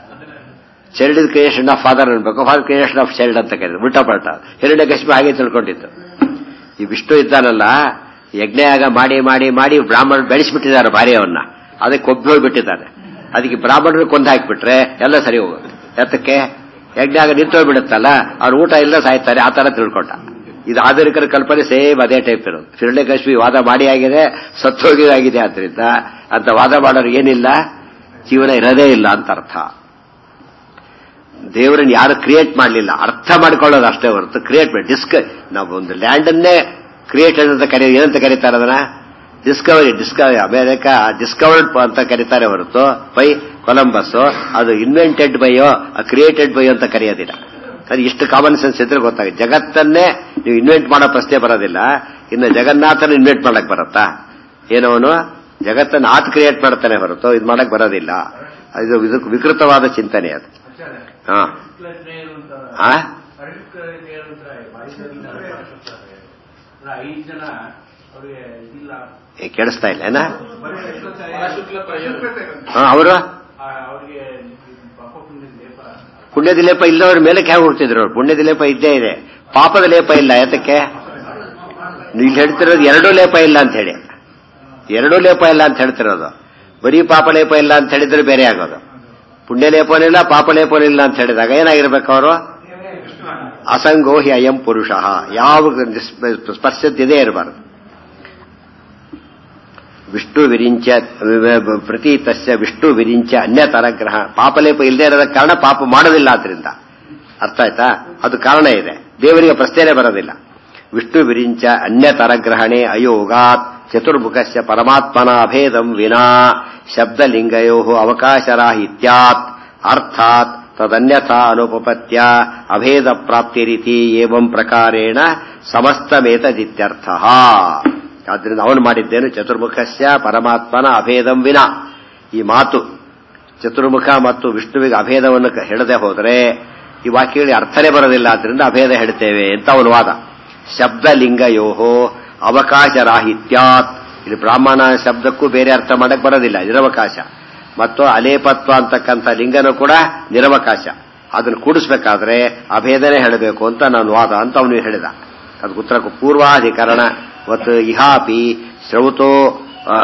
child is creation of father ಅನ್ಬೇಕು ಫಾದರ್ ಕ್ರಿಯೇಷನ್ ಆಫ್ ಚೈಲ್ಡ್ ಅಂತ ಕರೀತಾರೆ ಉಲ್ಟಾ ಪಲ್ಟ ಹಿರಣ್ಯ ಕಶ್ಮ ಹಾಗೆ ತಿಳ್ಕೊಂಡಿದ್ದು ಈ ವಿಷ್ಣು ಇದ್ದಾನಲ್ಲ ಯಜ್ಞಯಾಗ ಮಾಡಿ ಮಾಡಿ ಮಾಡಿ ಬ್ರಾಹ್ಮಣರು ಬೆಳೆಸಿಬಿಟ್ಟಿದ್ದಾರೆ ಭಾರಿ ಅವನ್ನ ಅದಕ್ಕೆ ಕೊಬ್ಬಿ ಹೋಗ್ಬಿಟ್ಟಿದ್ದಾರೆ ಅದಕ್ಕೆ ಬ್ರಾಹ್ಮಣರು ಕೊಂದು ಹಾಕಿಬಿಟ್ರೆ ಎಲ್ಲ ಸರಿ ಹೋಗುತ್ತೆ ಎತ್ತಕ್ಕೆ ಯಜ್ಞಾಗ ನಿಂತೋಗ್ಬಿಡುತ್ತಲ್ಲ ಅವ್ರ ಊಟ ಇಲ್ಲ ಸಾಯ್ತಾರೆ ಆ ತರ ತಿಳ್ಕೊಂಡ ಇದು ಆಧುನಿಕರ ಕಲ್ಪನೆ ಸೇಮ್ ಅದೇ ಟೈಪ್ ಇರೋದು ಹಿರಣ್ಯಕಶ್ಮಿ ವಾದ ಮಾಡಿ ಆಗಿದೆ ಸತ್ತೋಗಿ ಆಗಿದೆ ಆದ್ರಿಂದ ಅಂತ ವಾದ ಮಾಡೋರು ಏನಿಲ್ಲ ಜೀವನ ಇರೋದೇ ಇಲ್ಲ ಅಂತ ಅರ್ಥ ದೇವರನ್ನ ಯಾರು ಕ್ರಿಯೇಟ್ ಮಾಡಲಿಲ್ಲ ಅರ್ಥ ಮಾಡ್ಕೊಳ್ಳೋದು ಅಷ್ಟೇ ಹೊರತು ಕ್ರಿಯೇಟ್ ಮಾಡಿ ಡಿಸ್ಕ ನಾವು ಒಂದು ಲ್ಯಾಂಡ್ ಅನ್ನೇ ಕ್ರಿಯೇಟ್ ಅಂತ ಕರೆಯ ಏನಂತ ಕರೀತಾರೆ ಅದನ್ನ ಡಿಸ್ಕವರಿ ಡಿಸ್ಕವರಿ ಅಮೆರಿಕ ಡಿಸ್ಕವರ್ಡ್ ಅಂತ ಕರೀತಾರೆ ಹೊರತು ಬೈ ಕೊಲಂಬಸ್ ಅದು ಇನ್ವೆಂಟೆಡ್ ಬೈಯೋ ಕ್ರಿಯೇಟೆಡ್ ಬೈಯೋ ಅಂತ ಕರೆಯೋದಿಲ್ಲ ಅದು ಇಷ್ಟು ಕಾಮನ್ ಸೆನ್ಸ್ ಇದ್ರೆ ಗೊತ್ತಾಗುತ್ತೆ ಜಗತ್ತನ್ನೇ ನೀವು ಇನ್ವೆಂಟ್ ಮಾಡೋ ಪ್ರಶ್ನೆ ಬರೋದಿಲ್ಲ ಇನ್ನು ಜಗನ್ನಾಥನ ಇನ್ವೆಂಟ್ ಮಾಡಕ್ ಬರುತ್ತಾ ಏನವನು ಜಗತ್ತನ್ನು ಆತ ಕ್ರಿಯೇಟ್ ಮಾಡ್ತಾನೆ ಹೊರತು ಇದು ಮಾಡಕ್ ಬರೋದಿಲ್ಲ ಇದು ಇದಕ್ಕೆ ವಿಕೃತವಾದ ಚಿಂತನೆ ಅದು ಹಾ ಆ? ಐದು ಜನ ಅವ್ರಿಗೆ ಇದಿಲ್ಲ ಏ, ಕೇಳಿಸ್ತಾ ಇಲ್ಲ ಏನ ಶುಕ್ಲತೆ ಹಾ ಅವರು ಆ, ಅವ್ರಿಗೆ ಪಾಪ ಪುಣ್ಯದ ಲೇಪ ಪುಣ್ಯದ ಲೇಪ ಇಲ್ಲವ್ರ ಮೇಲೆ ಹೇಗೆ ಹುಡ್ತಿದ್ರು ಅವ್ರು ಪುಣ್ಯದ ಲೇಪ ಇದ್ದೇ ಇದೆ ಪಾಪದ ಲೇಪ ಇಲ್ಲ ಯಾತಕ್ಕೆ ನೀವು ಇಲ್ಲಿ ಹೇಳ್ತಿರೋದು ಎರಡೂ ಲೇಪ ಇಲ್ಲ ಅಂತ ಹೇಳಿ ಎರಡೂ ಲೇಪ ಇಲ್ಲ ಅಂತ ಹೇಳ್ತಿರೋದು ಬರೀ ಪಾಪ ಲೇಪ ಇಲ್ಲ ಅಂತ ಹೇಳಿದ್ರೆ ಬೇರೆ ಆಗೋದು ಪುಣ್ಯ ಲೇಪನೂ ಇಲ್ಲ ಪಾಪ ಲೇಪನೂ ಇಲ್ಲ ಅಂತ ಹೇಳಿದಾಗ ಏನಾಗಿರ್ಬೇಕು ಅವರು ಅಸಂಗೋ ಹಿ ಅಯಂ ಪುರುಷ ಯಾವ ಸ್ಪರ್ಶದ್ಯದೇ ಇರಬಾರದು ವಿಷ್ಣು ವಿರಿಂಚ ಪ್ರತೀತಸ್ಯ ವಿಷ್ಣು ವಿರಿಂಚ ಅನ್ಯತರಗ್ರಹ ಪಾಪಲೇಪ ಇಲ್ಲದೆ ಇರೋದ ಕಾರಣ ಪಾಪ ಮಾಡೋದಿಲ್ಲ ಆದ್ರಿಂದ ಅರ್ಥ ಆಯ್ತಾ ಅದು ಕಾರಣ ಇದೆ ದೇವರಿಗೆ ಪ್ರಶ್ನೆನೇ ಬರೋದಿಲ್ಲ ವಿಷ್ಣು ವಿರಿಂಚ ಅನ್ಯತರಗ್ರಹಣೆ ಅಯೋಗಾತ್ ಚತುರ್ಮುಖಸ್ಯ ಪರಮಾತ್ಮನ ಅಭೇದಂ ವಿನಾ ಶಬ್ದಲಿಂಗಯೋ ಅವಕಾಶರಾಹಿತ್ಯಾತ್ ಅರ್ಥಾತ್ ತದನ್ಯಥಾ ಅನುಪಪತ್ಯ ಅಭೇದ ಪ್ರಾಪ್ತಿರಿತಿ ಏವಂ ಪ್ರಕಾರೇಣ ಸಮಸ್ತಮೇತದಿತ್ಯರ್ಥ ಆದ್ರಿಂದ ಅವನು ಮಾಡಿದ್ದೇನು ಚತುರ್ಮುಖಸ್ಯ ಪರಮಾತ್ಮನ ಅಭೇದಂ ವಿನ ಈ ಮಾತು ಚತುರ್ಮುಖ ಮತ್ತು ವಿಷ್ಣುವಿಗೆ ಅಭೇದವನ್ನು ಕ- ಹೇಳದೆ ಹೋದರೆ ಈ ವಾಕ್ಯಗಳಿಗೆ ಅರ್ಥನೇ ಬರೋದಿಲ್ಲ ಆದ್ರಿಂದ ಅಭೇದ ಹೇಳ್ತೇವೆ ಅಂತ ಅವನ ವಾದ ಶಬ್ದಲಿಂಗಯೋಹೋ ಅವಕಾಶರಾಹಿತ್ಯಾತ್ ಇಲ್ಲಿ ಬ್ರಾಹ್ಮಣ ಶಬ್ದಕ್ಕೂ ಬೇರೆ ಅರ್ಥ ಮಾಡಕ್ ಬರೋದಿಲ್ಲ ನಿರವಕಾಶ ಮತ್ತು ಅಲೇಪತ್ವ ಅಂತಕ್ಕಂಥ ಲಿಂಗನೂ ಕೂಡ ನಿರವಕಾಶ ಅದನ್ನು ಕೂಡಿಸ್ಬೇಕಾದ್ರೆ ಅಭೇದನೆ ಹೇಳಬೇಕು ಅಂತ ನಾನು ವಾದ ಅಂತ ಅವನು ಹೇಳಿದ ಅದಕ್ಕೆ ಉತ್ತರ ಕೊ- ಪೂರ್ವಾಧಿಕರಣ ಮತ್ತು ಇಹಾಪಿ ಶ್ರೌತೋ ಆ,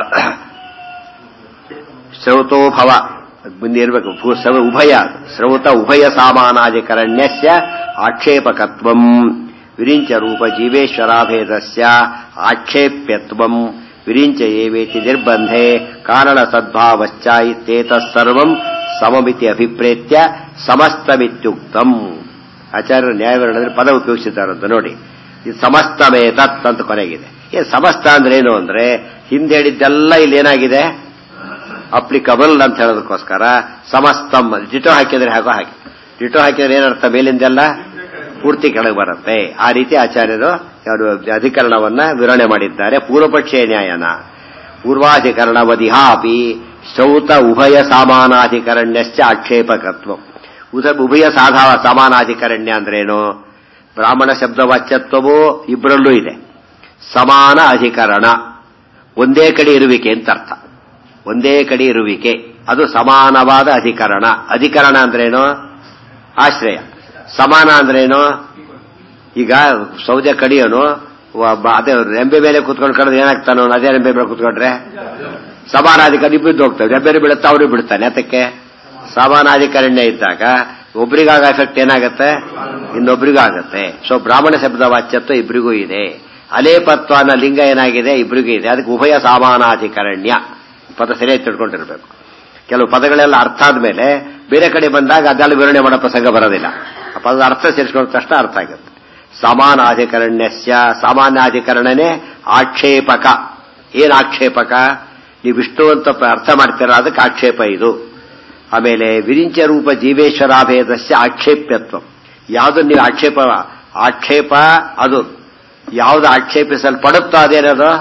ಶ್ರೌತೋ ಭವ ಮುಂದೆ ಇರಬೇಕು ಭೂ- ಶ್ರವ- ಉಭಯ ಶ್ರೌತ ಉಭಯ ಸಾಮಾನಾಧಿಕರಣ್ಯಸ್ಯ ಆಕ್ಷೇಪಕತ್ವಂ ವಿರಿಂಚ ರೂಪ ಜೀವೇಶ್ವರಾಭೇದಸ್ಯ ಆಕ್ಷೇಪ್ಯತ್ವಂ ವಿರಿಂಚ ಏವೇತಿ ನಿರ್ಬಂಧೆ ಕಾರಣ ಸದ್ಭಾವಶ್ಚ ಇತ್ಯೇತತ್ಸರ್ವಂ ಸಮಮಿತಿ ಅಭಿಪ್ರೇತ್ಯ ಸಮಸ್ತಮಿತ್ಯುಕ್ತಂ ಆಚಾರ್ಯರು ನ್ಯಾಯವಿರಣದಲ್ಲಿ ಪದ ಉಪಯೋಗಿಸಿದ್ದಾರಂತ ನೋಡಿ ಇದು ಸಮಸ್ತಮೇತತ್ ಅಂತ ಕೊನೆಗಿದೆ ಏ ಸಮಸ್ತ ಅಂದ್ರೆ ಏನು ಅಂದ್ರೆ ಹಿಂದೆ ಹೇಳಿದ್ದೆಲ್ಲ ಇಲ್ಲಿ ಏನಾಗಿದೆ ಅಪ್ಲಿಕಬಲ್ ಅಂತ ಹೇಳೋದಕ್ಕೋಸ್ಕರ ಸಮಸ್ತಂ ಜಿಟೋ ಹಾಕಿದ್ರೆ ಹಾಗೋ ಹಾಕಿ ಡಿಟೋ ಹಾಕಿದ್ರೆ ಏನರ್ಥ ಮೇಲಿಂದೆಲ್ಲ ಪೂರ್ತಿ ಕೆಳಗೆ ಬರುತ್ತೆ ಆ ರೀತಿ ಆಚಾರ್ಯರು ಅವರು ಅಧಿಕರಣವನ್ನ ವಿವರಣೆ ಮಾಡಿದ್ದಾರೆ ಪೂರ್ವಪಕ್ಷೀಯ ನ್ಯಾಯನ ಪೂರ್ವಾಧಿಕರಣವದಿಹಾಪಿ ಶ್ರೌತ ಉಭಯ ಸಾಮಾನಾಧಿಕರಣ್ಯಶ್ಚ ಆಕ್ಷೇಪಕತ್ವ ಉದ ಉಭಯ ಸಾಧಾ ಸಮಾನಾಧಿಕರಣ್ಯ ಅಂದ್ರೇನು ಬ್ರಾಹ್ಮಣ ಶಬ್ದವಾಚ್ಯತ್ವವೂ ಇಬ್ಬರಲ್ಲೂ ಇದೆ ಸಮಾನ ಅಧಿಕರಣ ಒಂದೇ ಕಡೆ ಇರುವಿಕೆ ಅಂತ ಅರ್ಥ ಒಂದೇ ಕಡೆ ಇರುವಿಕೆ ಅದು ಸಮಾನವಾದ ಅಧಿಕರಣ ಅಧಿಕರಣ ಅಂದ್ರೇನು ಆಶ್ರಯ ಸಮಾನ ಅಂದ್ರೇನು ಈಗ ಸೌದೆ ಕಡಿಯೋನು ಒಬ್ಬ ಅದೇ ರೆಂಬೆ ಮೇಲೆ ಕುತ್ಕೊಂಡು ಕಡಿದ್ರೆ ಏನಾಗ್ತಾನೋ ಅದೇ ರೆಂಬೆ ಮೇಲೆ ಕುತ್ಕೊಂಡ್ರೆ ಸಮಾನಾಧಿಕಾರಿ ಬಿದ್ದು ಹೋಗ್ತವೆ ರೆಂಬೆ ಬೀಳುತ್ತೆ ಅವರು ಬಿಡ್ತಾನೆ ಅದಕ್ಕೆ ಸಮಾನಾಧಿಕರಣ್ಯ ಇದ್ದಾಗ ಒಬ್ರಿಗಾಗ ಎಫೆಕ್ಟ್ ಏನಾಗುತ್ತೆ ಇನ್ನೊಬ್ರಿಗೂ ಆಗುತ್ತೆ ಸೊ ಬ್ರಾಹ್ಮಣ ಶಬ್ದ ವಾಚ್ಯತ್ವ ಇಬ್ರಿಗೂ ಇದೆ ಅಲೇಪತ್ವ ಅನ್ನೋ ಲಿಂಗ ಏನಾಗಿದೆ ಇಬ್ರಿಗೂ ಇದೆ ಅದಕ್ಕೆ ಉಭಯ ಸಮಾನಾಧಿಕರಣ್ಯ ಪದ ಸರಿಯಾಗಿ ತಿಳ್ಕೊಂಡಿರ್ಬೇಕು ಕೆಲವು ಪದಗಳೆಲ್ಲ ಅರ್ಥ ಆದ್ಮೇಲೆ ಬೇರೆ ಕಡೆ ಬಂದಾಗ ಅದೆಲ್ಲ ವಿವರಣೆ ಮಾಡೋ ಪ್ರಸಂಗ ಬರೋದಿಲ್ಲ ಆ ಪದದ ಅರ್ಥ ಸೇರಿಸ್ಕೊಂಡ ತಕ್ಷಣ ಅರ್ಥ ಆಗುತ್ತೆ ಸಮಾನಾಧಿಕರಣ್ಯಸ್ಯ ಸಾಮಾನ್ಯಾಧಿಕರಣನೇ ಆಕ್ಷೇಪಕ ಏನ್ ಆಕ್ಷೇಪಕ ನೀವು ವಿಷ್ಣು ಅಂತ ಪ- ಅರ್ಥ ಮಾಡ್ತೀರ ಅದಕ್ಕೆ ಆಕ್ಷೇಪ ಇದು ಆಮೇಲೆ ವಿರಿಂಚ ರೂಪ ಜೀವೇಶ್ವರಾಭೇದಸ್ಯ ಆಕ್ಷೇಪ್ಯತ್ವ ಯಾವುದು ನೀವು ಆಕ್ಷೇಪ ಆಕ್ಷೇಪ ಅದು ಯಾವುದು ಆಕ್ಷೇಪಿಸಲ್ಪಡುತ್ತೋ ಅದೇನದು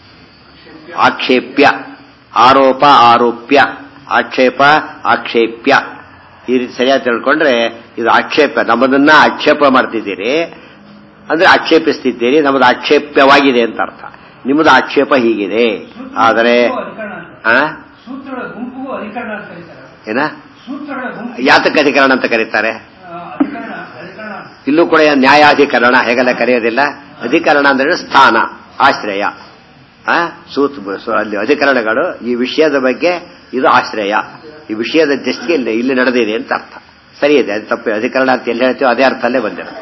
ಆಕ್ಷೇಪ್ಯ ಆರೋಪ ಆರೋಪ್ಯ ಆಕ್ಷೇಪ ಆಕ್ಷೇಪ್ಯ ಈ ರೀತಿ ಸರಿಯಾಗಿ ತಿಳ್ಕೊಂಡ್ರೆ ಇದು ಆಕ್ಷೇಪ ನಮ್ಮದನ್ನ ಆಕ್ಷೇಪ ಮಾಡ್ತಿದ್ದೀರಿ ಅಂದ್ರೆ ಆಕ್ಷೇಪಿಸ್ತಿದ್ದೀರಿ ನಮ್ಮದು ಆಕ್ಷೇಪ್ಯವಾಗಿದೆ ಅಂತ ಅರ್ಥ ನಿಮ್ಮದು ಆಕ್ಷೇಪ ಹೀಗಿದೆ ಆದರೆ ಅಧಿಕರಣ ಅಂತ ಆ? ಸೂತ್ರಗಳ ಗುಂಪಿಗೂ ಅಧಿಕರಣ ಅಂತ ಕರೀತಾರೆ ಏನ ಸೂತ್ರಗಳ ಗುಂಪು ಯಾತಕ ಅಧಿಕರಣ ಅಂತ ಕರೀತಾರೆ ಆ, ಅಧಿಕರಣ ಅಧಿಕರಣ ಇಲ್ಲೂ ಕೂಡ ನ್ಯಾಯಾಧಿಕರಣ ಹೇಗೆಲ್ಲ ಕರೆಯೋದಿಲ್ಲ ಅಧಿಕರಣ ಅಂದ್ರೆ ಸ್ಥಾನ ಆಶ್ರಯ ಆ? ಸೂತ್ ಸೊ ಅಲ್ಲಿ ಅಧಿಕರಣಗಳು ಈ ವಿಷಯದ ಬಗ್ಗೆ ಇದು ಆಶ್ರಯ ಈ ವಿಷಯದ ದೃಷ್ಟಿಗೆ ಇಲ್ಲಿ ಇಲ್ಲಿ ನಡೆದಿದೆ ಅಂತ ಅರ್ಥ ಸರಿ ಇದೆ ಅದು ತಪ್ಪು ಅಧಿಕರಣ ಅಂತ ಎಲ್ಲಿ ಹೇಳ್ತೀವೋ ಅದೇ ಅರ್ಥಲ್ಲೇ ಬಂದಿರೋದು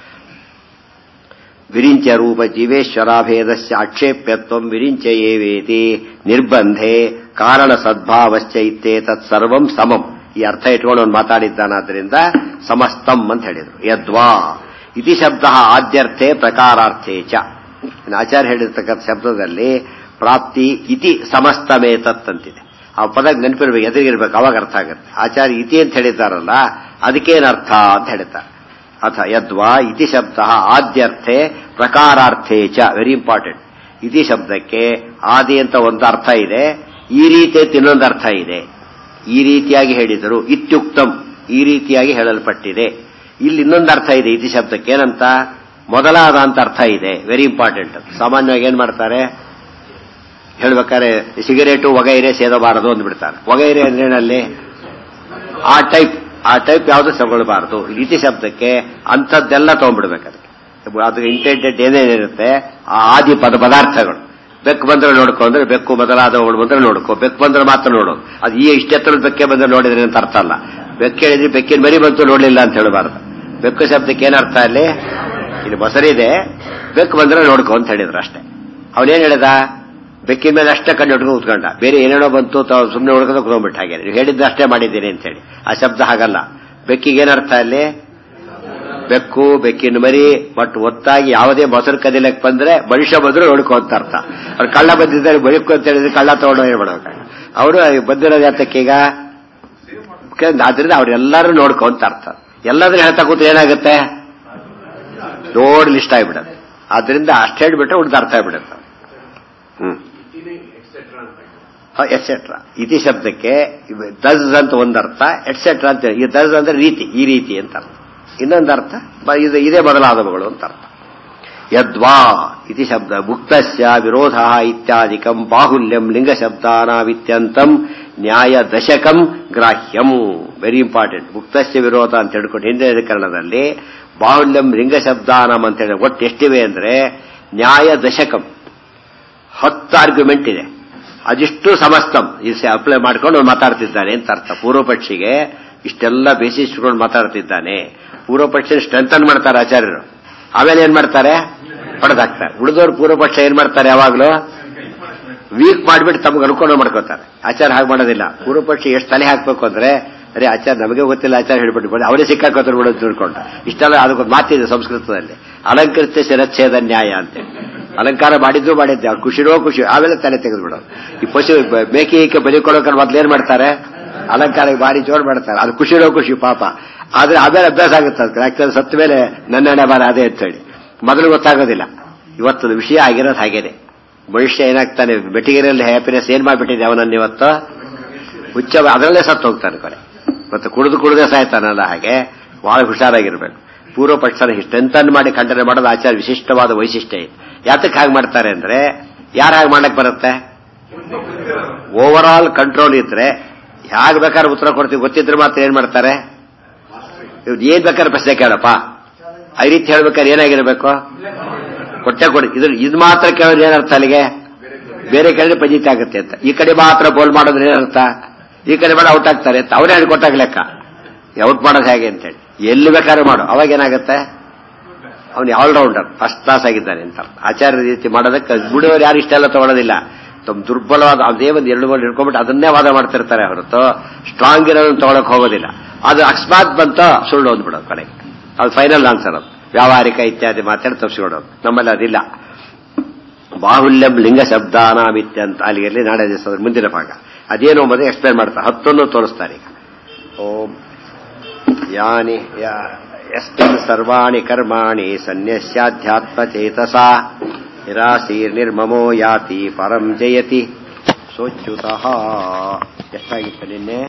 ವಿರಿಂಚ ರೂಪ ಜೀವೇಶ್ವರಾಭೇದಸ್ಯ ಆಕ್ಷೇಪ್ಯತ್ವ ವಿರಿಂಚ ಏವೇತಿ ನಿರ್ಬಂಧೆ ಕಾರಣ ಸದ್ಭಾವಶ್ಚ ಇತ್ತೇ ತತ್ಸರ್ವಂ ಸಮಂ ಈ ಅರ್ಥ ಇಟ್ಕೊಂಡು ಅವ್ನು ಮಾತಾಡಿದ್ದಾನಾದ್ರಿಂದ ಸಮಸ್ತಂ ಅಂತ ಹೇಳಿದ್ರು ಯದ್ವಾ ಇತಿ ಶಬ್ದ ಆದ್ಯರ್ಥೆ ಪ್ರಕಾರಾರ್ಥೇ ಚ ಇನ್ನು ಆಚಾರ್ಯ ಹೇಳಿರ್ತಕ್ಕಂಥ ಶಬ್ದದಲ್ಲಿ ಪ್ರಾಪ್ತಿ ಇತಿ ಸಮಸ್ತಮೇತತ್ ಅಂತಿದೆ ಆ ಪದ ನೆನಪಿರ್ಬೇಕು ಎದುರಿಗಿರ್ಬೇಕು ಅವಾಗ ಅರ್ಥ ಆಗುತ್ತೆ ಆಚಾರ್ಯ ಇತಿ ಅಂತ ಹೇಳಿದ್ದಾರಲ್ಲ ಅದಕ್ಕೇನರ್ಥ ಅಂತ ಹೇಳಿದ್ದಾರೆ ಅಥ ಯದ್ವಾ ಇತಿ ಶಬ್ದ ಆದ್ಯರ್ಥೆ ಪ್ರಕಾರಾರ್ಥೇ ಚ ವೆರಿ ಇಂಪಾರ್ಟೆಂಟ್ ಇತಿ ಶಬ್ದಕ್ಕೆ ಆದಿ ಅಂತ ಒಂದು ಅರ್ಥ ಇದೆ ಈ ರೀತಿ ಅಂತ ಇನ್ನೊಂದು ಅರ್ಥ ಇದೆ ಈ ರೀತಿಯಾಗಿ ಹೇಳಿದರು ಇತ್ಯುಕ್ತಂ ಈ ರೀತಿಯಾಗಿ ಹೇಳಲ್ಪಟ್ಟಿದೆ ಇಲ್ಲಿ ಇನ್ನೊಂದು ಅರ್ಥ ಇದೆ ಇತಿ ಶಬ್ದಕ್ಕೆ ಏನಂತ ಮೊದಲಾದ ಅಂತ ಅರ್ಥ ಇದೆ ವೆರಿ ಇಂಪಾರ್ಟೆಂಟ್ ಸಾಮಾನ್ಯವಾಗಿ ಏನ್ ಮಾಡ್ತಾರೆ ಹೇಳ್ಬೇಕಾದ್ರೆ ಸಿಗರೇಟು ಒಗೈರೆ ಸೇದಬಾರದು ಅಂದ್ಬಿಡ್ತಾರೆ ಒಗೈರೆ ಅಂದ್ರೇನಲ್ಲಿ ಆ ಟೈಪ್ ಆ ಟೈಪ್ ಯಾವುದು ತಗೊಳ್ಬಾರದು ಇತಿ ಶಬ್ದಕ್ಕೆ ಅಂಥದ್ದೆಲ್ಲ ತಗೊಂಡ್ಬಿಡ್ಬೇಕು ಅದಕ್ಕೆ ಅದು ಇಂಟೆಂಟೆಡ್ ಏನೇನಿರುತ್ತೆ ಆ ಆದಿ ಪದ ಪದಾರ್ಥಗಳು ಬೆಕ್ಕು ಬಂದ್ರೆ ನೋಡ್ಕೊ ಅಂದ್ರೆ ಬೆಕ್ಕು ಮೊದಲಾದವುಗಳು ಬಂದ್ರೆ ನೋಡ್ಕೊ ಬೆಕ್ಕು ಬಂದ್ರೆ ಮಾತ್ರ ನೋಡೋದು ಅದು ಈ ಇಷ್ಟೆತ್ತರದ ಬೆಕ್ಕೆ ಬಂದ್ರೆ ನೋಡಿದ್ರೆ ಅಂತ ಅರ್ಥ ಅಲ್ಲ ಬೆಕ್ಕು ಹೇಳಿದ್ರೆ ಬೆಕ್ಕಿನ ಮರಿ ಬಂತು ನೋಡ್ಲಿಲ್ಲ ಅಂತ ಹೇಳಬಾರ್ದು ಬೆಕ್ಕು ಶಬ್ದಕ್ಕೆ ಏನರ್ಥ ಅಲ್ಲಿ ಇಲ್ಲಿ ಮೊಸರಿದೆ ಬೆಕ್ಕು ಬಂದ್ರೆ ನೋಡ್ಕೊ ಅಂತ ಹೇಳಿದ್ರು ಅಷ್ಟೇ ಅವನೇನ್ ಹೇಳಿದ ಬೆಕ್ಕಿನ ಮೇಲೆ ಅಷ್ಟೇ ಕಣ್ಣು ಇಟ್ಕೊಂಡು ಕೂತ್ಕೊಂಡ ಬೇರೆ ಏನೇನೋ ಬಂತು ತಾವು ಸುಮ್ಮನೆ ಹುಡ್ಕೊಂಡು ಕೂತ್ಕೊಂಡ್ಬಿಟ್ಟು ಹಾಗೆ ನೀವು ಹೇಳಿದ್ದು ಅಷ್ಟೇ ಮಾಡಿದ್ದೀನಿ ಅಂತ ಹೇಳಿ ಆ ಶಬ್ದ ಹಾಗಲ್ಲ ಬೆಕ್ಕಿಗೆ ಏನರ್ಥ ಅಲ್ಲಿ ಬೆಕ್ಕು ಬೆಕ್ಕಿನ ಮರಿ ಬಟ್ ಒತ್ತಾಗಿ ಯಾವುದೇ ಮೊಸರು ಕದಿಲಕ್ಕೆ ಬಂದ್ರೆ ಮನುಷ್ಯ ಬಂದ್ರು ನೋಡ್ಕೊ ಅಂತ ಅರ್ಥ ಅವ್ರು ಕಳ್ಳ ಬಂದಿದ್ದಾರೆ ಬದುಕು ಅಂತ ಹೇಳಿದ್ರೆ ಕಳ್ಳ ತಗೊಂಡು ಹೇಳ್ಬಿಡ್ಬೇಕು ಅವರು ಬಂದಿರೋದು ಯಾತಕ್ಕೀಗ ಆದ್ರಿಂದ ಅವ್ರೆಲ್ಲರೂ ನೋಡ್ಕೊ ಅಂತ ಅರ್ಥ ಎಲ್ಲಾದ್ರೂ ಹೇಳ್ತಾ ಕೂತ್ರೆ ಏನಾಗುತ್ತೆ ದೊಡ್ಡ ಲಿಸ್ಟ್ ಆಗಿಬಿಡುತ್ತೆ ಆದ್ರಿಂದ ಅಷ್ಟು ಹೇಳ್ಬಿಟ್ರೆ ಉಳಿದ ಅರ್ಥ ಆಗ್ಬಿಡುತ್ತೆ ಹ್ಮ್ ಎಟ್ಸೆಟ್ರಾ ಇತಿ ಶಬ್ದಕ್ಕೆ ದಜ್ ಅಂತ ಒಂದರ್ಥ ಎಟ್ಸೆಟ್ರಾ ಅಂತ ಈ ದಜ್ ಅಂದ್ರೆ ರೀತಿ ಈ ರೀತಿ ಅಂತ ಅರ್ಥ ಇನ್ನೊಂದು ಅರ್ಥ ಬ- ಇದು ಇದೇ ಮೊದಲಾದವುಗಳು ಅಂತ ಅರ್ಥ ಯದ್ವಾ ಇತಿ ಶಬ್ದ ಮುಕ್ತಸ್ಯ ವಿರೋಧ ಇತ್ಯಾದಿಕಂ ಬಾಹುಲ್ಯಂ ಲಿಂಗ ಶಬ್ದಾನಾವಿತ್ಯಂತಂ ನ್ಯಾಯ ದಶಕಂ ಗ್ರಾಹ್ಯಂ ವೆರಿ ಇಂಪಾರ್ಟೆಂಟ್ ಮುಕ್ತಸ್ಯ ವಿರೋಧ ಅಂತ ಹೇಳ್ಕೊಂಡು ಹಿಂದಿನ ಅಧಿಕರಣದಲ್ಲಿ ಬಾಹುಲ್ಯಂ ಲಿಂಗ ಶಬ್ದಾನಂ ಅಂತ ಹೇಳಿ ಒಟ್ಟು ಎಷ್ಟಿವೆ ಅಂದ್ರೆ ನ್ಯಾಯ ದಶಕಂ ಹತ್ತು ಆರ್ಗ್ಯುಮೆಂಟ್ ಇದೆ ಅದಿಷ್ಟು ಸಮಸ್ತಂ ಅಪ್ಲೈ ಮಾಡ್ಕೊಂಡು ಅವ್ನು ಮಾತಾಡ್ತಿದ್ದಾನೆ ಅಂತ ಅರ್ಥ ಪೂರ್ವಪಕ್ಷಿಗೆ ಇಷ್ಟೆಲ್ಲ ಬೇಸಿಸ್ ಇಟ್ಕೊಂಡು ಮಾತಾಡ್ತಿದ್ದಾನೆ ಪೂರ್ವಪಕ್ಷ ಸ್ಟ್ರೆಂಥನ್ ಮಾಡ್ತಾರೆ ಆಚಾರ್ಯರು ಆಮೇಲೆ ಏನ್ ಮಾಡ್ತಾರೆ ಹೊಡೆದಾಕ್ತಾರೆ ಉಳಿದವ್ರು ಪೂರ್ವಪಕ್ಷ ಏನ್ ಮಾಡ್ತಾರೆ ಯಾವಾಗ್ಲೂ ವೀಕ್ ಮಾಡ್ಬಿಟ್ಟು ತಮಗೆ ಅನುಕೂಲ ಮಾಡ್ಕೋತಾರೆ ಆಚಾರ ಹಾಗೆ ಮಾಡೋದಿಲ್ಲ ಪೂರ್ವಪಕ್ಷಿ ಎಷ್ಟು ತಲೆ ಹಾಕ್ಬೇಕು ಅಂದ್ರೆ ಅರೆ ಆಚಾರ ನಮಗೆ ಗೊತ್ತಿಲ್ಲ ಆಚಾರ ಹೇಳ್ಬಿಟ್ಟು ಅವರೇ ಸಿಕ್ಕಾಕೋತಾರೆ ಬಿಡೋದು ತಿಳ್ಕೊಂಡು ಇಷ್ಟೆಲ್ಲ ಅದಕ್ಕೊಂದು ಮಾತಿದೆ ಸಂಸ್ಕೃತದಲ್ಲಿ ಅಲಂಕೃತ ಶಿರಚ್ಛೇದ ನ್ಯಾಯ ಅಂತ ಅಲಂಕಾರ ಮಾಡಿದ್ದು ಮಾಡಿದ್ದೆ ಅವ್ರು ಖುಷಿರೋ ಖುಷಿ ಆಮೇಲೆ ತಲೆ ತೆಗೆದು ಬಿಡೋದು ಈ ಪಶು ಬ- ಮೇಕೆ ಈಕೆ ಬಲಿ ಕೊಡೋಕೆ ಮೊದ್ಲು ಏನ್ ಮಾಡ್ತಾರೆ ಅಲಂಕಾರ ಭಾರಿ ಜೋರ್ ಮಾಡ್ತಾರೆ ಅದು ಖುಷಿರೋ ಖುಷಿ ಪಾಪ ಆದ್ರೆ ಆಮೇಲೆ ಅಭ್ಯಾಸ ಆಗುತ್ತೆ ಅದಕ್ಕೆ ಯಾಕಂದ್ರೆ ಸತ್ತ ಮೇಲೆ ನನ್ನ ಹಣೆ ಬಾರ ಅದೇ ಅಂತ ಹೇಳಿ ಮೊದಲು ಗೊತ್ತಾಗೋದಿಲ್ಲ ಇವತ್ತು ವಿಷಯ ಆಗಿರೋದು ಹಾಗೇನೆ ಮನುಷ್ಯ ಏನಾಗ್ತಾನೆ ಬೆಟ್ಟಿಗೆರೆಯಲ್ಲಿ ಹ್ಯಾಪಿನೆಸ್ ಏನ್ ಮಾಡ್ಬಿಟ್ಟಿದೆ ಅವನನ್ನ ಇವತ್ತು ಹುಚ್ಚ ಅದರಲ್ಲೇ ಸತ್ತು ಹೋಗ್ತಾನೆ ಕೊನೆ ಮತ್ತೆ ಕುಡಿದು ಕುಡಿದೇ ಸಾಯ್ತಾನಲ್ಲ ಹಾಗೆ ಬಹಳ ಹುಷಾರಾಗಿರ್ಬೇಕು ಪೂರ್ವ ಪಕ್ಷನ ಸ್ಟ್ರೆಂಥನ್ ಮಾಡಿ ಖಂಡನೆ ಮಾಡೋದು ಆಚಾರ ವಿಶಿಷ್ಟವಾದ ವೈಶಿಷ್ಟ್ಯ ಇದೆ ಯಾತಕ್ಕೆ ಹಾಗೆ ಮಾಡ್ತಾರೆ ಅಂದ್ರೆ ಯಾರು ಹಾಗೆ ಮಾಡಕ್ ಬರುತ್ತೆ ಓವರ್ ಆಲ್ ಕಂಟ್ರೋಲ್ ಇದ್ರೆ ಹೇಗೆ ಬೇಕಾದ್ರೆ ಉತ್ತರ ಕೊಡ್ತೀವಿ ಗೊತ್ತಿದ್ರೆ ಮಾತ್ರ ಏನ್ ಮಾಡ್ತಾರೆ ಇವ್ರು ಏನ್ ಬೇಕಾದ್ರೆ ಪ್ರಶ್ನೆ ಕೇಳಪ್ಪ ಆ ರೀತಿ ಹೇಳ್ಬೇಕಾದ್ರೆ ಏನಾಗಿರ್ಬೇಕು ಕೊಟ್ಟೆ ಕೊಡಿ ಇದ್ರ ಇದು ಮಾತ್ರ ಕೇಳೋದು ಏನರ್ಥ ಅಲ್ಲಿಗೆ ಬೇರೆ ಕಡೆ ಪಂಜಿತ ಆಗುತ್ತೆ ಅಂತ ಈ ಕಡೆ ಮಾತ್ರ ಬೋಲ್ ಮಾಡೋದ್ರೆ ಏನರ್ಥ ಈ ಕಡೆ ಮಾಡಿ ಔಟ್ ಆಗ್ತಾರೆ ಅಂತ ಅವರೇ ಕೊಟ್ಟಾಗ ಲೆಕ್ಕ ಔಟ್ ಮಾಡೋದು ಹೇಗೆ ಅಂತೇಳಿ ಎಲ್ಲಿ ಬೇಕಾದ್ರೆ ಮಾಡು ಅವಾಗ ಏನಾಗುತ್ತೆ ಅವನು ಆಲ್ರೌಂಡರ್ ಫಸ್ಟ್ ಕ್ಲಾಸ್ ಆಗಿದ್ದಾನೆ ಅಂತ ಆಚಾರ್ಯ ರೀತಿ ಮಾಡೋದಕ್ಕೆ ಬಿಡುವವರು ಯಾರು ಇಷ್ಟೆಲ್ಲ ತಗೊಳ್ಳೋದಿಲ್ಲ ತಮ್ಮ ದುರ್ಬಲವಾದ ಅದೇ ಒಂದು ಎರಡು ಮೂರು ಹಿಡ್ಕೊಂಡ್ಬಿಟ್ಟು ಅದನ್ನೇ ವಾದ ಮಾಡ್ತಿರ್ತಾರೆ ಹೊರತು ಸ್ಟ್ರಾಂಗ್ ಇರೋದನ್ನ ತಗೊಳಕ್ ಹೋಗೋದಿಲ್ಲ ಅದು ಅಕಸ್ಮಾತ್ ಬಂತ ಸುಳ್ಳು ಅಂದ್ಬಿಡೋದು ಕಡೆಗೆ ಅದು ಫೈನಲ್ ಆನ್ಸರ್ ಅದು ವ್ಯಾವಹಾರಿಕ ಇತ್ಯಾದಿ ಮಾತಾಡಿ ತಪ್ಪಿಸ್ಕೊಡೋದು ನಮ್ಮಲ್ಲಿ ಅದಿಲ್ಲ ಬಾಹುಲ್ಯಂ ಲಿಂಗ ಶಬ್ದಾನಾಮಿತ್ಯಂತ ಅಲ್ಲಿಗೆ ನಾಳೆ ದಿವಸ ಮುಂದಿನ ಭಾಗ ಅದೇನು ಎಂಬುದು ಎಕ್ಸ್ಪ್ಲೇನ್ ಮಾಡ್ತಾರೆ ಹತ್ತನ್ನು ತೋರಿಸ್ತಾರೆ ಈಗ ಓಂ ಯಾನಿ ಯಸ್ಮಿನ್ ಸರ್ವಾಣಿ ಕರ್ಮಾಣಿ ಸನ್ಯಸ್ಯಾಧ್ಯಾತ್ಮಚೇತಸಾ ನಿರಾಶೀರ್ನಿರ್ಮಮೋ ಯಾತಿ ಪರಂ ಜಯತಿ ಸೋಚ್ಯುತಃ ಎಷ್ಟಾಗಿತ್ತು ನಿನ್ನೆ